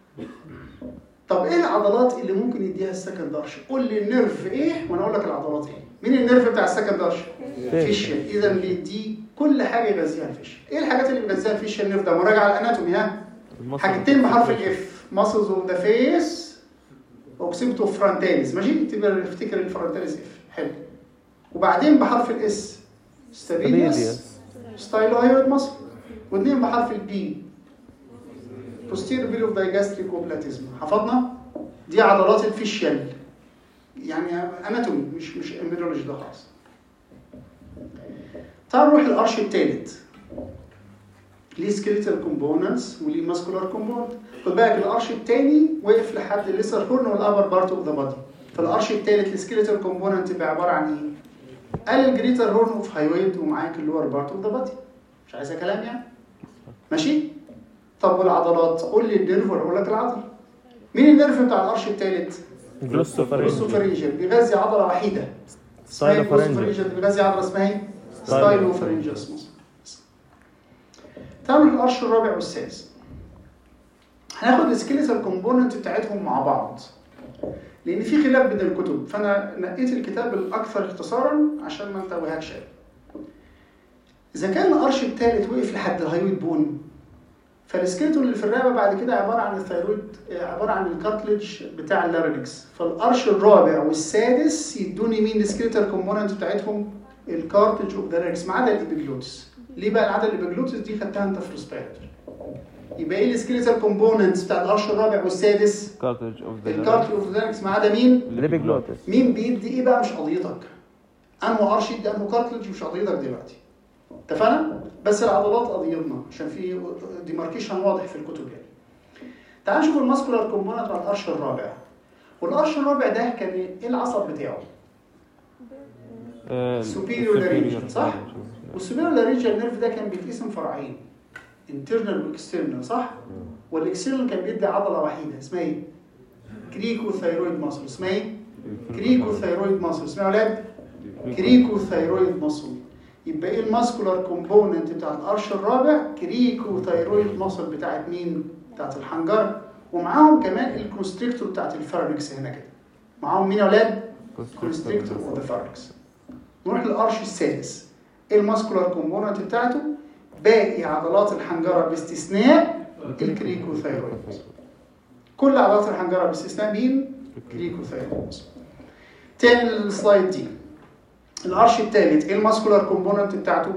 طب ايه العضلات اللي ممكن يديها السكند ارش؟ قول لي النيرف ايه وانا اقول لك العضلات ايه؟ مين النيرف بتاع السكند ارش؟ فيشل اذا اللي يديه كل حاجه يغذيها الفيشل ايه الحاجات اللي بيغذيها الفيشل نيرف ده مراجعه الاناتومي ها؟ حاجتين بحرف الاف ماسلز اوف ذا فيس اوكسيبتو فرونتاليس ماشي؟ تبقى افتكر الفرونتاليس اف حلو وبعدين بحرف الاس ستابيليوس ستابيليوس ستايلو هايويد مصر واثنين بحرف البي posterior view of digastric وبلاتيزم حفظنا دي عضلات الفيشيال يعني اناتومي مش مش امبريولوجي ده خالص تعال نروح للارش الثالث ليه سكيليتال كومبوننتس وليه ماسكولار كومبوننت خد بالك الارش الثاني وقف لحد الليسر هورن والابر بارت اوف ذا بادي فالارش الثالث السكيليتال كومبوننت بيبقى عباره عن ايه؟ قال الجريتر هورن اوف هايويد ومعاك اللور بارت اوف ذا بادي مش عايزه كلام يعني ماشي طب والعضلات قول لي النيرف ولا اقول لك العضله مين النيرف بتاع الارش الثالث جلوسوفرينج الجلوسوفرينجل بيغذي عضله وحيده اسمها إيه ستايلوفرينج الجلوسوفرينجل بيغذي عضله اسمها ايه ستايلو. ستايلوفرينجس تعالوا الارش الرابع والسادس هناخد السكيليتال كومبوننت بتاعتهم مع بعض لان في خلاف بين الكتب فانا نقيت الكتاب الاكثر اختصارا عشان ما انتبهكش اذا كان الارش الثالث وقف لحد الهايويد بون فالسكيلتون اللي في الرقبه بعد كده عباره عن الثيرويد آه، عباره عن الكارتلج بتاع اللارynx فالقرش الرابع والسادس يدوني مين السكيلتال كومبوننت بتاعتهم الكارتلج اوف ذا لارynx ما عدا الابيجلوتس ليه بقى عدا الابيجلوتس دي خدتها انت في ريسبيرتوري يبقى ايه السكيلتال كومبوننتس بتاع القرش الرابع والسادس كارتج اوف ذا الكارتلج اوف ذا لارynx ما عدا مين الابيجلوتس مين بيدي ايه بقى مش قضيتك انه قرش يدي انه كارتلج مش قضيتك دلوقتي اتفقنا بس العضلات قضيتنا عشان في ديماركيشن واضح في الكتب يعني تعال نشوف الماسكولار كومبوننت على القرش الرابع والقرش الرابع ده كان ايه العصب بتاعه superior laryngeal، صح؟ والسوبيريور لارينجال نيرف ده كان بيتقسم فرعين انترنال واكسترنال صح؟ والاكسترنال كان بيدي عضله وحيده اسمها ايه؟ كريكو ثايرويد ماسل اسمها ايه؟ كريكو ثايرويد ماسل اسمها يا اولاد؟ كريكو ثايرويد ماسل يبقى ايه الماسكولار كومبوننت بتاع القرش الرابع كريكو ثايرويد ماسل بتاعت مين؟ بتاعت الحنجره ومعاهم كمان الكونستريكتور بتاعت الفارنكس هنا كده معاهم مين يا اولاد؟ كونستريكتور اوف ذا فارنكس نروح للقرش السادس ايه الماسكولار كومبوننت بتاعته؟ باقي عضلات الحنجره باستثناء الكريكو ثايرويد كل عضلات الحنجره باستثناء مين؟ كريكو ثايرويد تاني السلايد دي القرش الثالث ايه الماسكولار كومبوننت بتاعته؟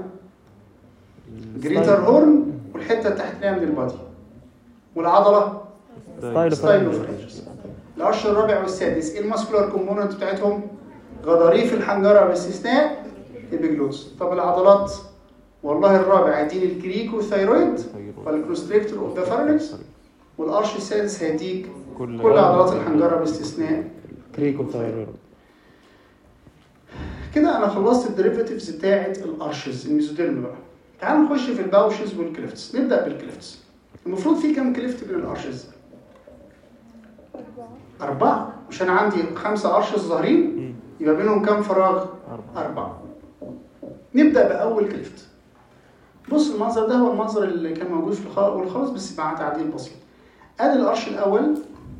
جريتر هورن والحته التحتانيه من البادي والعضله ستايل ستايلوفرنجس القرش الرابع والسادس ايه الماسكولار كومبوننت بتاعتهم؟ غضاريف الحنجره باستثناء البيجلوس طب العضلات والله الرابع هيديني الكريكو ثايرويد والكونستريكتور اوف ذا فارنكس والقرش السادس هيديك كل كل عضلات الحنجره باستثناء كريكو ثايرويد كده انا خلصت الديريفاتيفز بتاعه الارشز الميزوديرم بقى تعال نخش في الباوشز والكليفتس نبدا بالكليفتس المفروض في كام كليفت من الارشز أربعة مش أنا عندي خمسة أرشز ظاهرين يبقى بينهم كام فراغ؟ أربعة أربعة نبدأ بأول كليفت بص المنظر ده هو المنظر اللي كان موجود في الخ- أول خالص بس مع تعديل بسيط أدي القرش الأول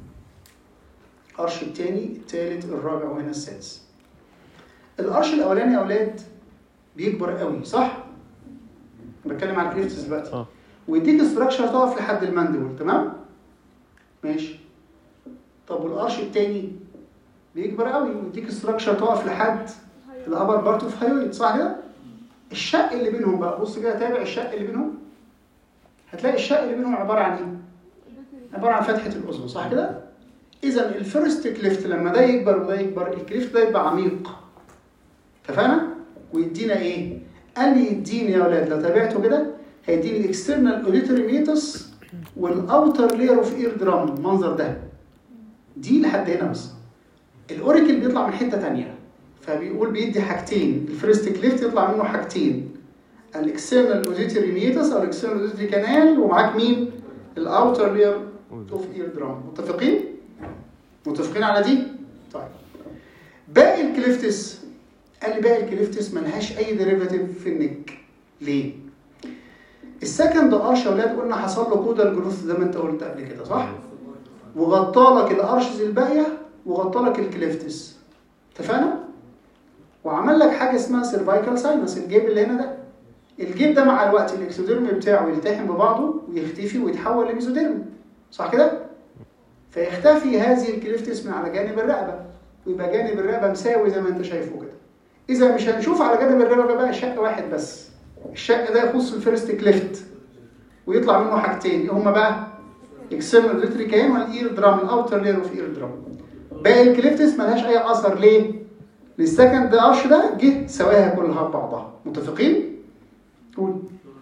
القرش الثاني الثالث الرابع وهنا السادس القرش الأولاني يا أولاد بيكبر قوي صح؟ بتكلم على الكليفتس دلوقتي اه ويديك استراكشر تقف لحد الماندبل تمام؟ ماشي طب والقرش التاني بيكبر قوي ويديك استراكشر تقف لحد الابر بارت اوف هايويد صح كده؟ الشق اللي بينهم بقى بص كده تابع الشق اللي بينهم هتلاقي الشق اللي بينهم عباره عن ايه؟ عباره عن فتحه الاذن صح كده؟ اذا الفيرست كليفت لما ده يكبر وده يكبر الكليفت ده يبقى عميق اتفقنا؟ ويدينا ايه؟ قال لي يديني يا اولاد لو تابعته كده هيديني الاكسترنال اوديتوري ميتس والاوتر لير اوف اير درام المنظر ده دي لحد هنا بس الاوريكل بيطلع من حته تانية فبيقول بيدي حاجتين الفيرست كليفت يطلع منه حاجتين الاكسترنال اوديتوري ميتس او الاكسترنال اوديتوري كانال ومعاك مين الاوتر لير اوف اير درام متفقين متفقين على دي طيب باقي الكليفتس قال لي باقي الكليفتس ملهاش اي ديريفاتيف في النك ليه السكند ارش يا اولاد قلنا حصل له كودال جروث زي ما انت قلت قبل كده صح وغطى لك الارشز الباقيه وغطى لك الكليفتس اتفقنا وعمل لك حاجه اسمها سيرفايكال ساينس الجيب اللي هنا ده الجيب ده مع الوقت الاكسوديرم بتاعه يلتحم ببعضه ويختفي ويتحول لميزوديرم صح كده فيختفي هذه الكليفتس من على جانب الرقبه ويبقى جانب الرقبه مساوي زي ما انت شايفه كده اذا مش هنشوف على جانب الرقبه بقى شق واحد بس الشق ده يخص الفيرست كليفت ويطلع منه حاجتين ايه هما بقى اكسترنال اوديتوري كان والاير درام الاوتر لير اوف اير درام باقي الكليفتس ملهاش اي اثر ليه؟ للسكند ارش ده جه سواها كلها ببعضها متفقين؟ قول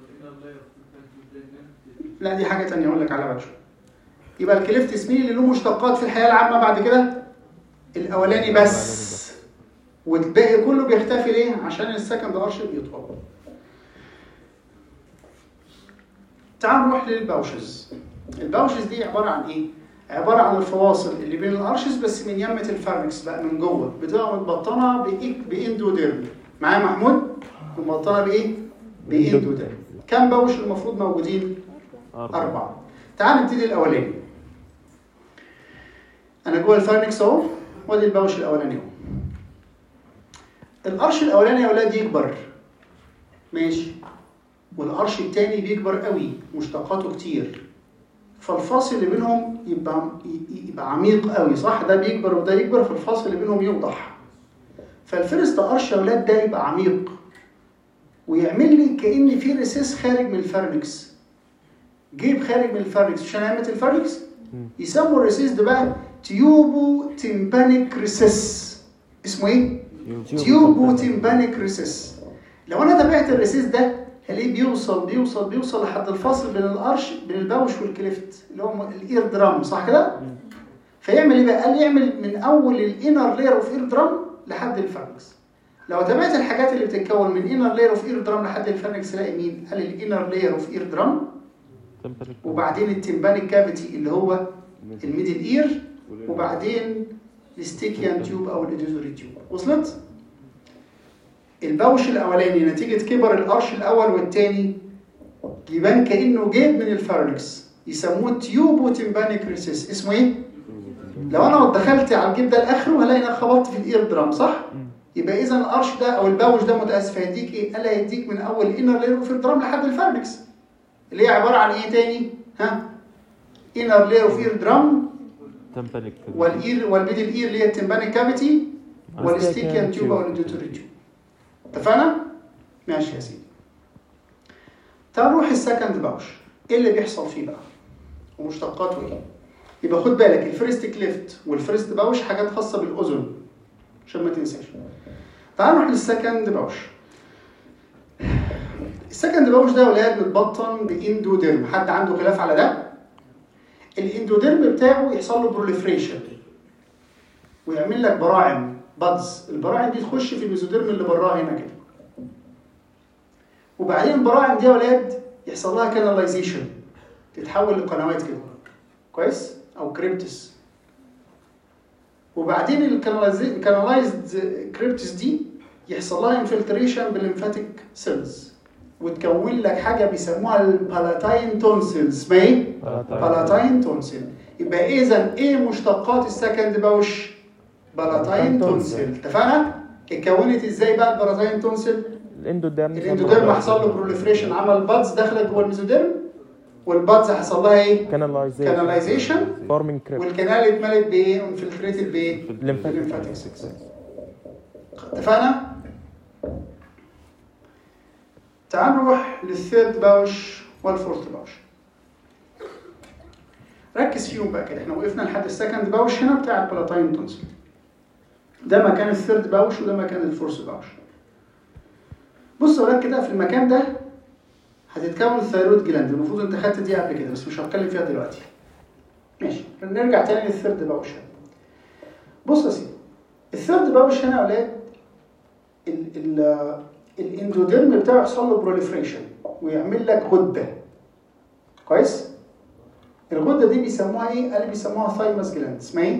لا دي حاجه تانية اقول لك على وجهه يبقى الكليفتس مين اللي له مشتقات في الحياه العامه بعد كده؟ الاولاني بس والباقي كله بيختفي ليه؟ عشان السكند ارش بيطول تعال نروح للباوشز الباوشز دي عباره عن ايه؟ عباره عن الفواصل اللي بين الارشز بس من يمه الفارنكس بقى من جوه بتبقى متبطنه بإيك باندوديرم معايا محمود؟ متبطنه بايه؟ باندوديرم كم باوش المفروض موجودين؟ أربعة أربعة تعال نبتدي الأولاني أنا جوه الفارنكس أهو وادي الباوش الأولاني أهو القرش الأولاني يا أولاد يكبر ماشي والقرش التاني بيكبر قوي مشتقاته كتير فالفاصل اللي بينهم يبقى يبقى عميق قوي صح ده بيكبر وده يكبر فالفاصل اللي بينهم يوضح فالفيرست ارش يا اولاد ده يبقى عميق ويعمل لي كان في ريسيس خارج من الفارنكس جيب خارج من الفارنكس عشان علامه الفارنكس يسموا الريسيس ده بقى تيوبو تيمبانيك ريسيس اسمه ايه؟ تيوبو تيمبانيك ريسيس لو انا تابعت الريسيس ده هلاقيه بيوصل بيوصل بيوصل لحد الفاصل بين الارش بين الباوش والكليفت اللي هو الاير درام صح كده؟ فيعمل ايه بقى؟ قال لي يعمل من اول الانر لاير اوف اير درام لحد الفارنكس لو تابعت الحاجات اللي بتتكون من انر لاير اوف اير درام لحد الفارنكس تلاقي مين؟ قال الانر لاير اوف اير درام وبعدين التمبانيك كافيتي اللي هو الميدل اير وبعدين الستيكيان تيوب او الاديزوري تيوب وصلت؟ البوش الاولاني نتيجه كبر القرش الاول والثاني يبان كانه جيب من الفارنكس يسموه تيوبو تمبانيك ريسيس اسمه ايه؟ لو انا دخلت على الجيب ده لاخره هلاقي انك خبطت في الاير درام صح؟ يبقى اذا القرش ده او البوش ده متاسف هيديك ايه؟ قال هيديك من اول انر لاير اوف درام لحد الفارنكس اللي هي عباره عن ايه تاني؟ ها؟ انر لاير اوف اير درام تمبانيك والاير والميدل اير اللي هي التمبانيك كافيتي والستيكيان تيوب او الاديتوري تيوب اتفقنا؟ ماشي يا سيدي تعال نروح السكند باوش ايه اللي بيحصل فيه بقى؟ ومشتقاته ايه؟ يبقى خد بالك الفيرست كليفت والفيرست باوش حاجات خاصه بالاذن عشان ما تنساش تعال نروح للسكند باوش السكند باوش ده يا ولاد متبطن باندوديرم حد عنده خلاف على ده؟ الاندوديرم بتاعه يحصل له بروليفريشن ويعمل لك براعم بادز البراعم دي تخش في الميزوديرم اللي براها هنا كده وبعدين البراعم دي يا ولاد يحصل لها كاناليزيشن تتحول لقنوات كده كويس او كريبتس وبعدين الكانالايزد كريبتس دي يحصل لها انفلتريشن بالليمفاتيك سيلز وتكون لك حاجه بيسموها البالاتاين تونسيلز اسمها ايه؟ بالاتاين تونسيل يبقى اذا ايه مشتقات السكند باوش؟ بالاتاين تونسيل اتفقنا؟ اتكونت ازاي بقى البالاتاين تونسيل؟ الاندوديرم الاندوديرم حصل له بروليفريشن عمل بادز دخلت جوه الميزوديرم والبادز حصل لها ايه؟ كاناليزيشن كاناليزيشن فورمينج كريب والكنال اتملت بايه؟ انفلتريتد بايه؟ الليمفاتيك الليمفاتيك سيلز اتفقنا؟ تعال نروح للثيرد باوش والفورث باوش ركز فيهم بقى كده احنا وقفنا لحد السكند باوش هنا بتاع البلاتاين تونسل ده مكان الثيرد باوش وده مكان الفورث باوش بص يا ولاد كده في المكان ده هتتكون الثيرويد جلاند المفروض انت خدت دي قبل كده بس مش هتكلم فيها دلوقتي ماشي نرجع تاني للثيرد باوش هنا بص يا سيدي الثيرد باوش هنا يا ولاد ال ال الاندوديرم بتاعه يحصل له بروليفريشن ويعمل لك غده كويس الغده دي بيسموها ايه قال بيسموها ثايمس جلاند اسمها ايه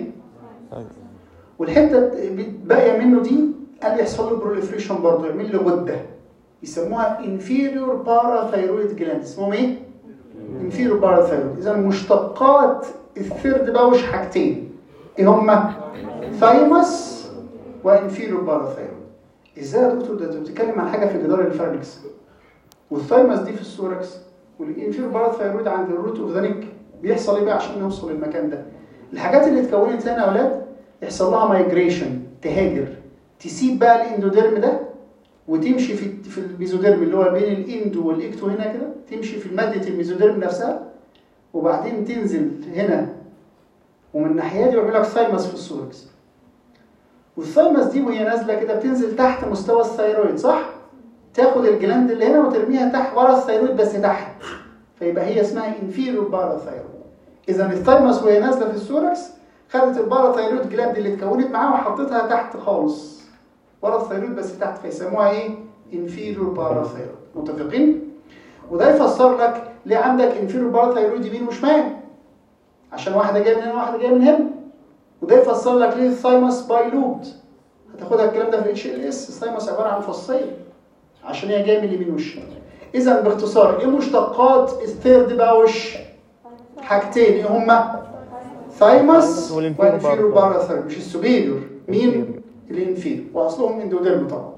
والحته باقيه منه دي قال يحصل له بروليفريشن برضه يعمل له غده يسموها انفيريور باراثايرويد جلاند اسمهم ايه انفيريور باراثايرويد اذا مشتقات الثيرد باوش حاجتين ايه هما ثايمس وانفيريور باراثايرويد ازاي يا دكتور ده انت بتتكلم عن حاجه في جدار الفارنكس والثايمس دي في السوركس والانفيريور باراثايرويد عند الروت اوف ذا نيك بيحصل ايه بقى عشان نوصل للمكان ده الحاجات اللي اتكونت هنا يا اولاد يحصل لها مايجريشن تهاجر تسيب بقى الاندوديرم ده وتمشي في في الميزوديرم اللي هو بين الاندو والاكتو هنا كده تمشي في ماده الميزوديرم نفسها وبعدين تنزل هنا ومن الناحيه دي ويعمل لك ثايمس في السوركس والثايمس دي وهي نازله كده بتنزل تحت مستوى الثيرويد صح؟ تاخد الجلاند اللي هنا وترميها تحت ورا الثيرويد بس تحت فيبقى هي اسمها انفيريور باراثايرويد اذا الثايمس وهي نازله في السوركس خدت الباراثايرويد جلاند اللي اتكونت معاها وحطيتها تحت خالص ورا الثيرويد بس تحت فيسموها ايه؟ انفيريور باراثايرويد متفقين؟ وده يفسر لك ليه عندك انفيريور باراثايرويد يمين وشمال عشان واحده جايه من هنا وواحده جايه من هنا وده يفسر لك ليه الثايمس باي لوبد هتاخدها الكلام ده في الاتش ال اس الثايمس عباره عن فصين عشان هي جايه من اليمين والشمال اذا باختصار ايه مشتقات الثيرد باوش حاجتين ايه هما ثايمس والانفيريور وانفيريور بارا- باراثايرويد مش السوبيريور مين انفيريور. الانفيريور واصلهم اندوديرم طبعا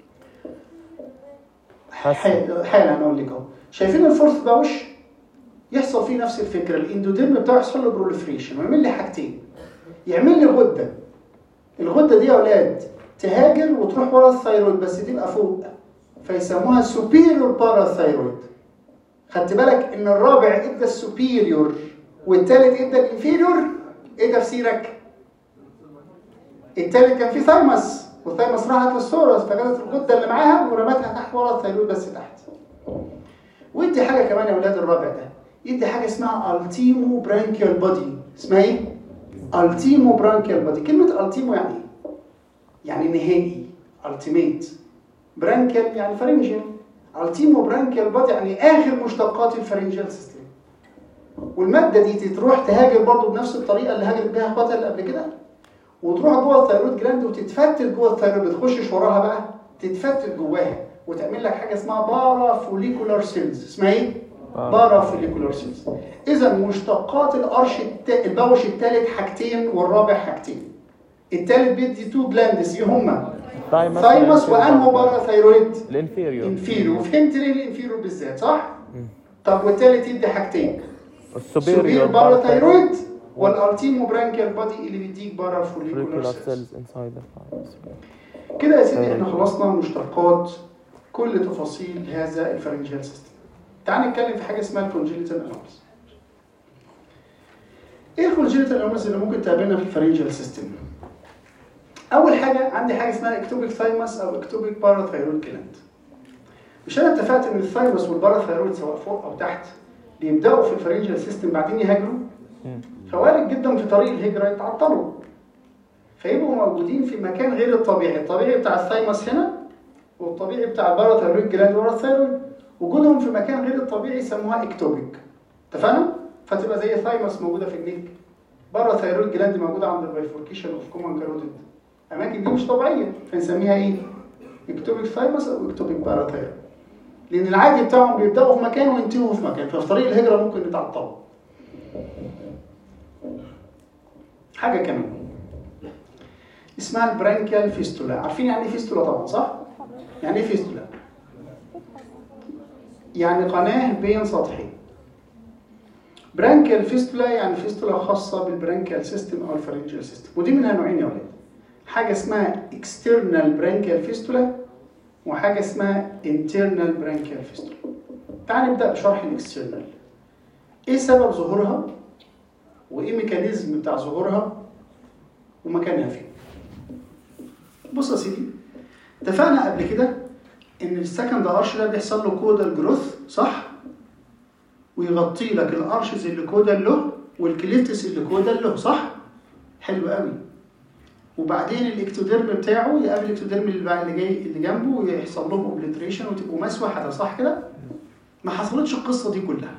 حسن حي- حالا اقول لك اهو شايفين الفورث باوش يحصل فيه نفس الفكره الاندوديرم بتاعه يحصل له بروليفريشن ويعمل لي حاجتين يعمل لي غده الغده دي يا اولاد تهاجر وتروح ورا الثيرويد بس تبقى فوق فيسموها سوبيريور باراثايرويد خدت بالك ان الرابع ادى السوبيريور والثالث ادى الانفيريور ايه تفسيرك؟ الثالث كان فيه ثايمس والثايمس راحت للسورس فجابت الغده اللي معاها ورمتها تحت ورا الثيرويد بس تحت ويدي حاجه كمان يا اولاد الرابع ده يدي حاجه اسمها التيمو برانكيال بودي اسمها ايه؟ التيمو برانكيال بودي كلمه التيمو يعني ايه؟ يعني نهائي التيميت برانكيال يعني فرنجيال التيمو برانكيال بودي يعني اخر مشتقات الفرنجيال سيستم والماده دي تروح تهاجر برضو بنفس الطريقه اللي هاجرت بيها اخواتها اللي قبل كده وتروح جوه الثيرويد جلاند وتتفتت جوه الثيرويد ما تخشش وراها بقى تتفتت جواها وتعمل لك حاجه اسمها بارا فوليكولار سيلز اسمها ايه؟ بارا فوليكولار سيلز اذا مشتقات القرش الت... البوش الثالث حاجتين والرابع حاجتين الثالث بيدي تو جلاندز ايه هما؟ ثايمس وانهو بارا ثيرويد الانفيريور انفيرو فهمت ليه الانفيرو بالذات صح؟ طب والثالث يدي حاجتين سوبير السوبيريور بارا ثيرويد والالتيمو برانكيال بادي اللي بيديك بارا فوليكولار follicular سيلز cells inside the thymus. كده يا سيدي احنا خلصنا مشتقات كل تفاصيل هذا الفرنجيال سيستم تعال نتكلم في حاجه اسمها الكونجينيتال انوماليز ايه الكونجينيتال انوماليز اللي ممكن تقابلنا في الفرنجيال سيستم اول حاجه عندي حاجه اسمها اكتوبيك ثايمس او اكتوبيك باراثايرويد جلاند مش انا اتفقت ان الثايمس والباراثايرويد سواء فوق او تحت بيبداوا في الفرنجيال سيستم بعدين يهاجروا مم. فوارد جدا في طريق الهجره يتعطلوا فيبقوا موجودين في مكان غير الطبيعي الطبيعي بتاع الثايمس هنا والطبيعي بتاع الباراثايرويد جلاند ورا الثايرويد وجودهم في مكان غير الطبيعي يسموها اكتوبيك اتفقنا فتبقى زي ثايمس موجوده في النيك باراثايرويد جلاند موجوده عند البايفوركيشن اوف كومن كاروتيد الاماكن دي مش طبيعيه فنسميها ايه اكتوبيك ثايمس او اكتوبيك باراثايرويد لان العادي بتاعهم بيبداوا في مكان وينتهوا في مكان ففي طريق الهجره ممكن يتعطلوا حاجه كمان اسمها البرانكيال فيستولا عارفين يعني ايه فيستولا طبعا صح يعني ايه فيستولا يعني قناه بين سطحين برانكيال فيستولا يعني فيستولا خاصه بالبرانكيال سيستم او الفرنجيال سيستم ودي منها نوعين يا ولاد حاجه اسمها اكسترنال برانكيال فيستولا وحاجه اسمها انترنال برانكيال فيستولا تعال نبدا بشرح الاكسترنال ايه سبب ظهورها وايه ميكانيزم بتاع ظهورها ومكانها فين بص يا سيدي اتفقنا قبل كده ان السكند ارش ده بيحصل له كودال جروث صح ويغطي لك الارشز اللي كودال له والكليفتس اللي كودال له صح حلو قوي وبعدين الاكتوديرم بتاعه يقابل الاكتوديرم اللي بقى اللي جاي اللي جنبه ويحصل لهم اوبليتريشن وتبقوا ماس واحده صح كده ما حصلتش القصه دي كلها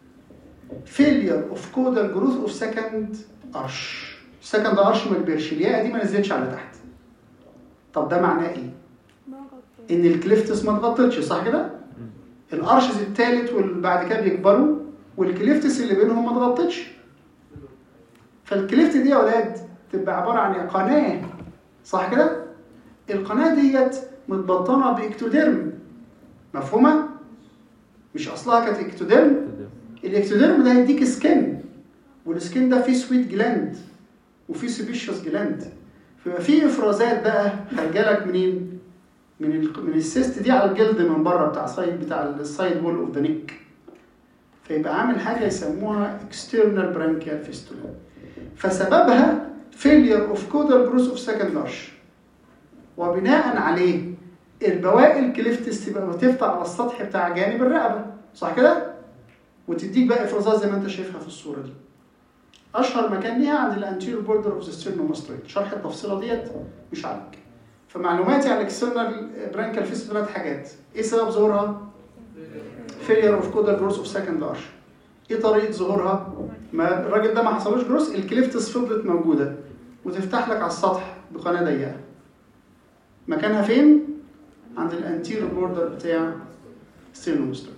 فيلير اوف كودال جروث اوف سكند ارش سكند ارش ما كبرش الياقه دي ما نزلتش على تحت طب ده معناه ايه ان الكليفتس ما اتغطتش صح كده الارشز الثالث واللي بعد كده بيكبروا والكليفتس اللي بينهم ما اتغطتش فالكليفت دي يا اولاد تبقى عباره عن قناه صح كده القناه ديت متبطنه باكتوديرم مفهومه مش اصلها كانت اكتوديرم الاكتوديرم ده هيديك سكن والسكن ده فيه سويت جلاند وفيه سيبيشوس جلاند فيبقى فيه افرازات بقى خارجه لك منين؟ من ال... من السيست دي على الجلد من بره بتاع سايد بتاع السايد وول اوف ذا نيك فيبقى عامل حاجه يسموها external branchial fistula فسببها failure of caudal growth of second arch وبناء عليه البواقي الكليفتس تبقى بتفتح على السطح بتاع جانب الرقبه صح كده؟ وتديك بقى افرازات زي ما انت شايفها في الصوره دي اشهر مكان ليها عند الانتيريور بوردر اوف ذا ستيرنوماستويد شرح التفصيله ديت مش عليك فمعلوماتي عن الاكسترنال برانكال فيس ثلاث حاجات ايه سبب ظهورها فيلير اوف كودال جروس اوف سكند ارش ايه طريقه ظهورها ما الراجل ده ما حصلوش جروس الكليفتس فضلت موجوده وتفتح لك على السطح بقناه ضيقه مكانها فين عند الانتيريور بوردر بتاع ستيرنوماستويد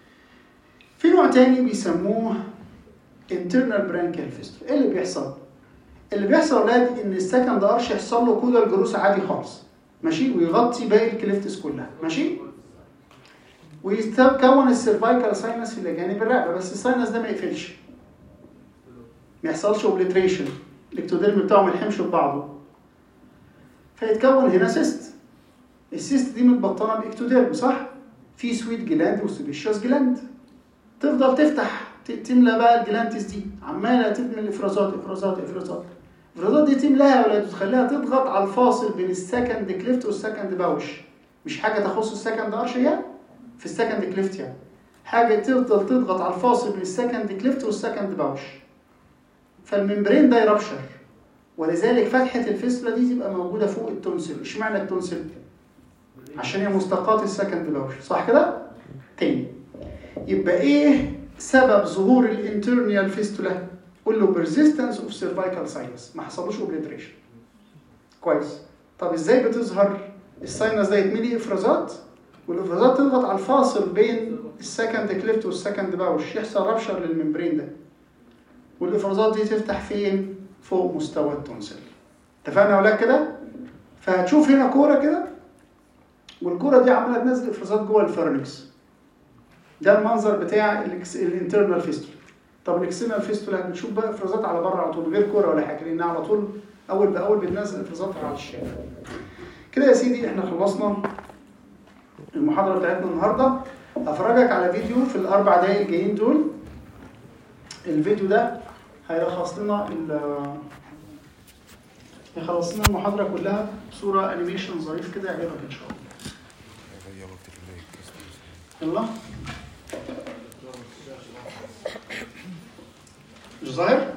في نوع تاني بيسموه internal branchial fistula ايه اللي بيحصل اللي بيحصل يا اولاد ان السكند ارش يحصل له كودال جروس عادي خالص ماشي ويغطي باقي الكليفتس كلها ماشي ويتكون السيرفايكال ساينس الى جانب الرقبه بس الساينس ده ما يقفلش ما يحصلش اوبليتريشن الاكتوديرم بتاعه ما يلحمش ببعضه فيتكون هنا سيست السيست دي متبطنه باكتوديرم صح؟ في سويت جلاند وسبيشيوس جلاند تفضل تفتح ت- تملى بقى الجلانتس دي عماله تملى افرازات افرازات افرازات الافرازات دي تملاها ولا تخليها تضغط على الفاصل بين السكند كليفت والسكند باوش مش حاجه تخص السكند ارش هي في السكند كليفت يعني حاجه تفضل تضغط على الفاصل بين السكند كليفت والسكند باوش فالممبرين ده يربشر ولذلك فتحه الفيستولا دي تبقى موجوده فوق التونسل اشمعنى التونسل عشان هي مستقات السكند باوش صح كده تاني يبقى ايه سبب ظهور الانترنيال فيستولا قول له persistence of cervical sinus ما حصلوش اوبليتريشن كويس طب ازاي بتظهر الساينس ده يتملي افرازات والافرازات تضغط على الفاصل بين السكند كليفت والسكند باوش يحصل ربشر للممبرين ده والافرازات دي تفتح فين فوق مستوى التونسل اتفقنا يا اولاد كده فهتشوف هنا كوره كده والكوره دي عماله تنزل افرازات جوه الفرنكس ده المنظر بتاع الانترنال فيستولا طب الاكسترنال فيستولا بنشوف بقى افرازات على بره على طول غير كوره ولا حاجه لانها على طول اول باول بننزل افرازات على الشارع كده يا سيدي احنا خلصنا المحاضره بتاعتنا النهارده هفرجك على فيديو في الاربع دقايق الجايين دول الفيديو ده هيلخص لنا ال هيخلص لنا المحاضره كلها بصوره انيميشن ظريف كده يعجبك ان شاء الله يلا مش ظاهر؟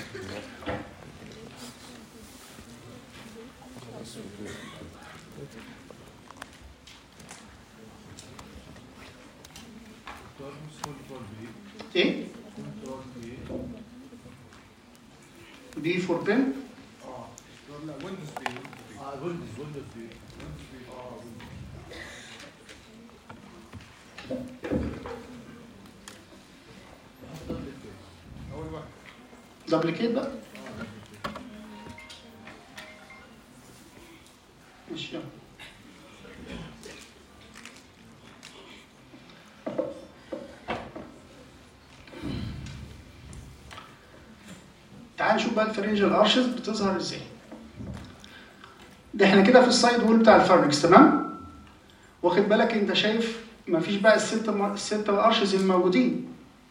ايه؟ بي فور بن دبليكيت بقى ماشي يلا تعال نشوف بقى الفرنجال ارشز بتظهر ازاي ده احنا كده في السايد وول بتاع الفرنكس تمام واخد بالك انت شايف مفيش بقى الستة الستة ارشز الموجودين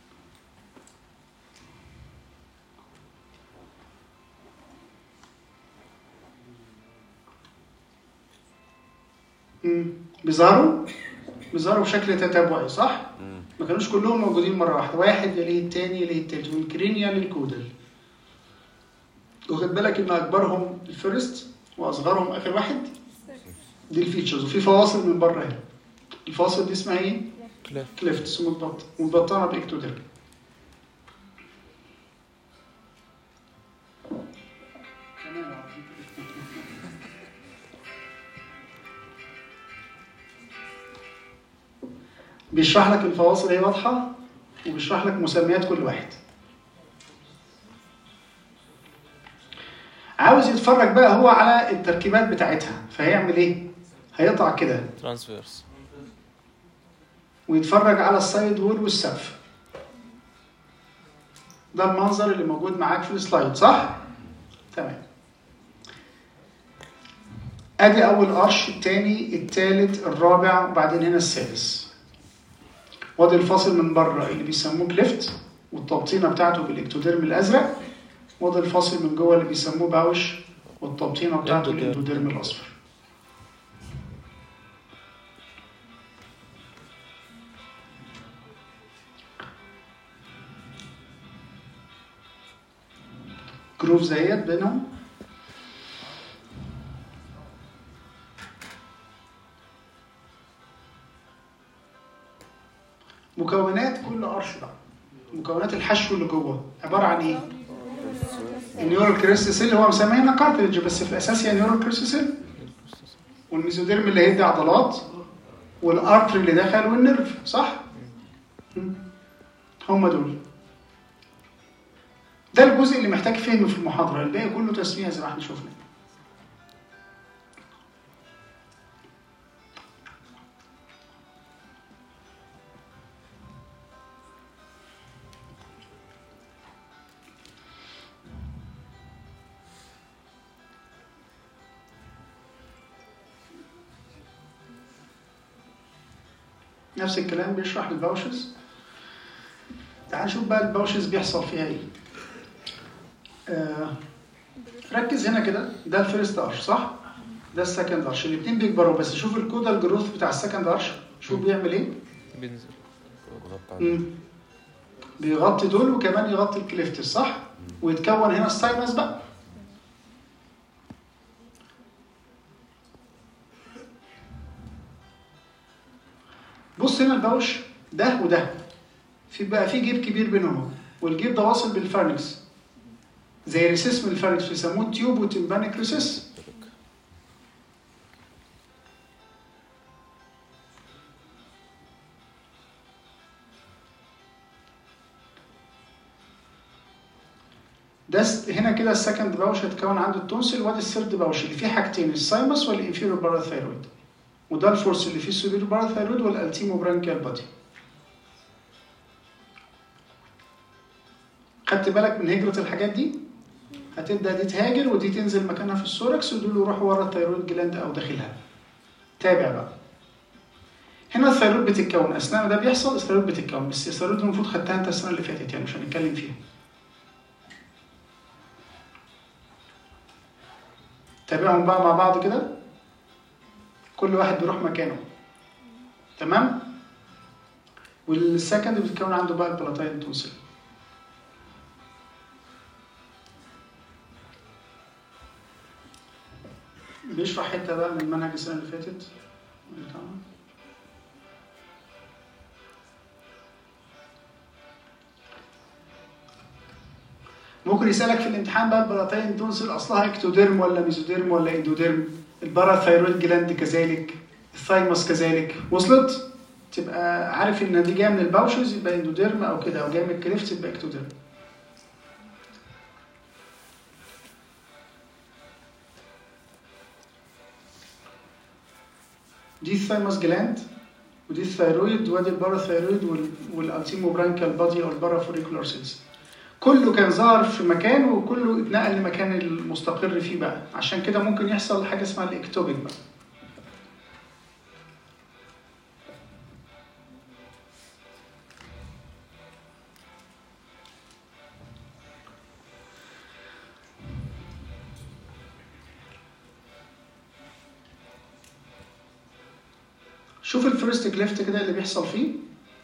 مم. بيظهروا بيظهروا بشكل تتابعي صح؟ ما كانوش كلهم موجودين مره واحده واحد يليه التاني يليه التالت من كرينيا للكودل واخد بالك ان اكبرهم الفيرست واصغرهم اخر واحد دي الفيتشرز وفي فواصل من بره هنا الفواصل دي اسمها ايه؟ كليف كليفتس متبط- متبطنه باكتوديرم بيشرح لك الفواصل هي واضحه وبيشرح لك مسميات كل واحد عاوز يتفرج بقى هو على التركيبات بتاعتها فهيعمل ايه هيقطع كده ترانسفيرس ويتفرج على السايد وول والسقف ده المنظر اللي موجود معاك في السلايد صح؟ تمام ادي اول قرش الثاني الثالث الرابع وبعدين هنا السادس وادي الفاصل من بره اللي بيسموه كليفت والتبطينه بتاعته بالاكتوديرم الازرق وادي الفاصل من جوه اللي بيسموه باوش والتبطينه بتاعته اندوديرم. الاندوديرم الاصفر جروف زيت بينهم مكونات كل قرش بقى مكونات الحشو اللي جوه عباره عن ايه؟ النيورال كريستسيل اللي هو مسميها كارتريدج بس في الاساس هي نيورال كريستسيل والميزوديرم اللي هيدي عضلات والارتري اللي دخل والنيرف صح؟ مم. هم دول ده الجزء اللي محتاج فهم في المحاضرة الباقي كله تسمية زي ما احنا شفنا نفس الكلام بيشرح الباوشز تعال نشوف بقى الباوشز بيحصل فيها ايه آه ركز هنا كده ده الفيرست ارش صح ده السكند ارش الاثنين بيكبروا بس شوف الكودال جروث بتاع السكند ارش شوف بيعمل ايه بينزل مم. بيغطي دول وكمان يغطي الكليفتس صح ويتكون هنا الساينس بقى بص هنا البوش ده وده في بقى في جيب كبير بينهم والجيب ده واصل بالفارنكس زي ريسيس من الفارنكس بيسموه تيوب وتمبانيك ريسيس ده س- هنا كده السكند باوش هيتكون عنده التونسل وادي الثيرد باوش اللي فيه حاجتين السايمس والانفيرو باراثايرويد وده الفورس اللي فيه السوبيرو باراثايرويد والالتيمو برانكيال بادي خدت بالك من هجرة الحاجات دي هتبدأ دي تهاجر ودي تنزل مكانها في السوركس ودول يروحوا ورا الثيرويد جلاند أو داخلها تابع بقى هنا الثيرويد بتتكون أثناء ما ده بيحصل الثيرويد بتتكون بس الثيرويد المفروض خدتها أنت السنة اللي فاتت يعني مش هنتكلم فيها تابعهم بقى مع بعض كده كل واحد بيروح مكانه تمام والسكند بتتكون عنده بقى البلاتاين تونسل بيشرح حته بقى من المنهج السنه اللي فاتت ممكن يسألك في الامتحان بقى البلاتين تونسل أصلها اكتوديرم ولا ميزوديرم ولا اندوديرم الباراثايرويد جلاند كذلك الثايموس كذلك وصلت تبقى عارف ان دي جايه من الباوشز يبقى اندوديرم او كده او جايه من الكليفت يبقى اكتوديرم دي الثايموس جلاند ودي الثايرويد وادي الباراثايرويد وال- والالتيمو برانكال بادي او البارافوريكولار سيلز كله كان ظهر في مكان وكله اتنقل لمكان المستقر فيه بقى عشان كده ممكن يحصل حاجه اسمها الاكتوبيك بقى شوف الفيرست كليفت كده اللي بيحصل فيه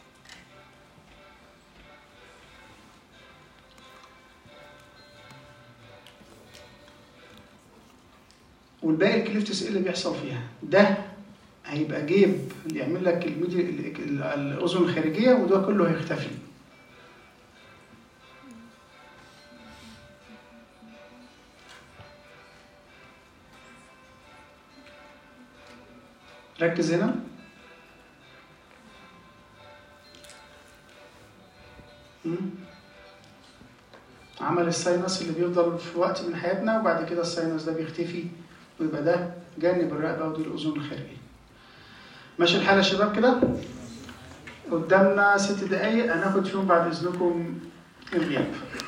والباقي الكليفتس ايه اللي بيحصل فيها ده هيبقى جيب اللي يعمل لك الميدي ال- ال- الاذن الخارجيه وده كله هيختفي ركز هنا مم. عمل الساينس اللي بيفضل في وقت من حياتنا وبعد كده الساينس ده بيختفي ويبقى ده جانب الرقبة ودي الأذن الخارجية. ماشي الحال يا شباب كده؟ قدامنا ست دقايق هناخد فيهم بعد إذنكم الغياب.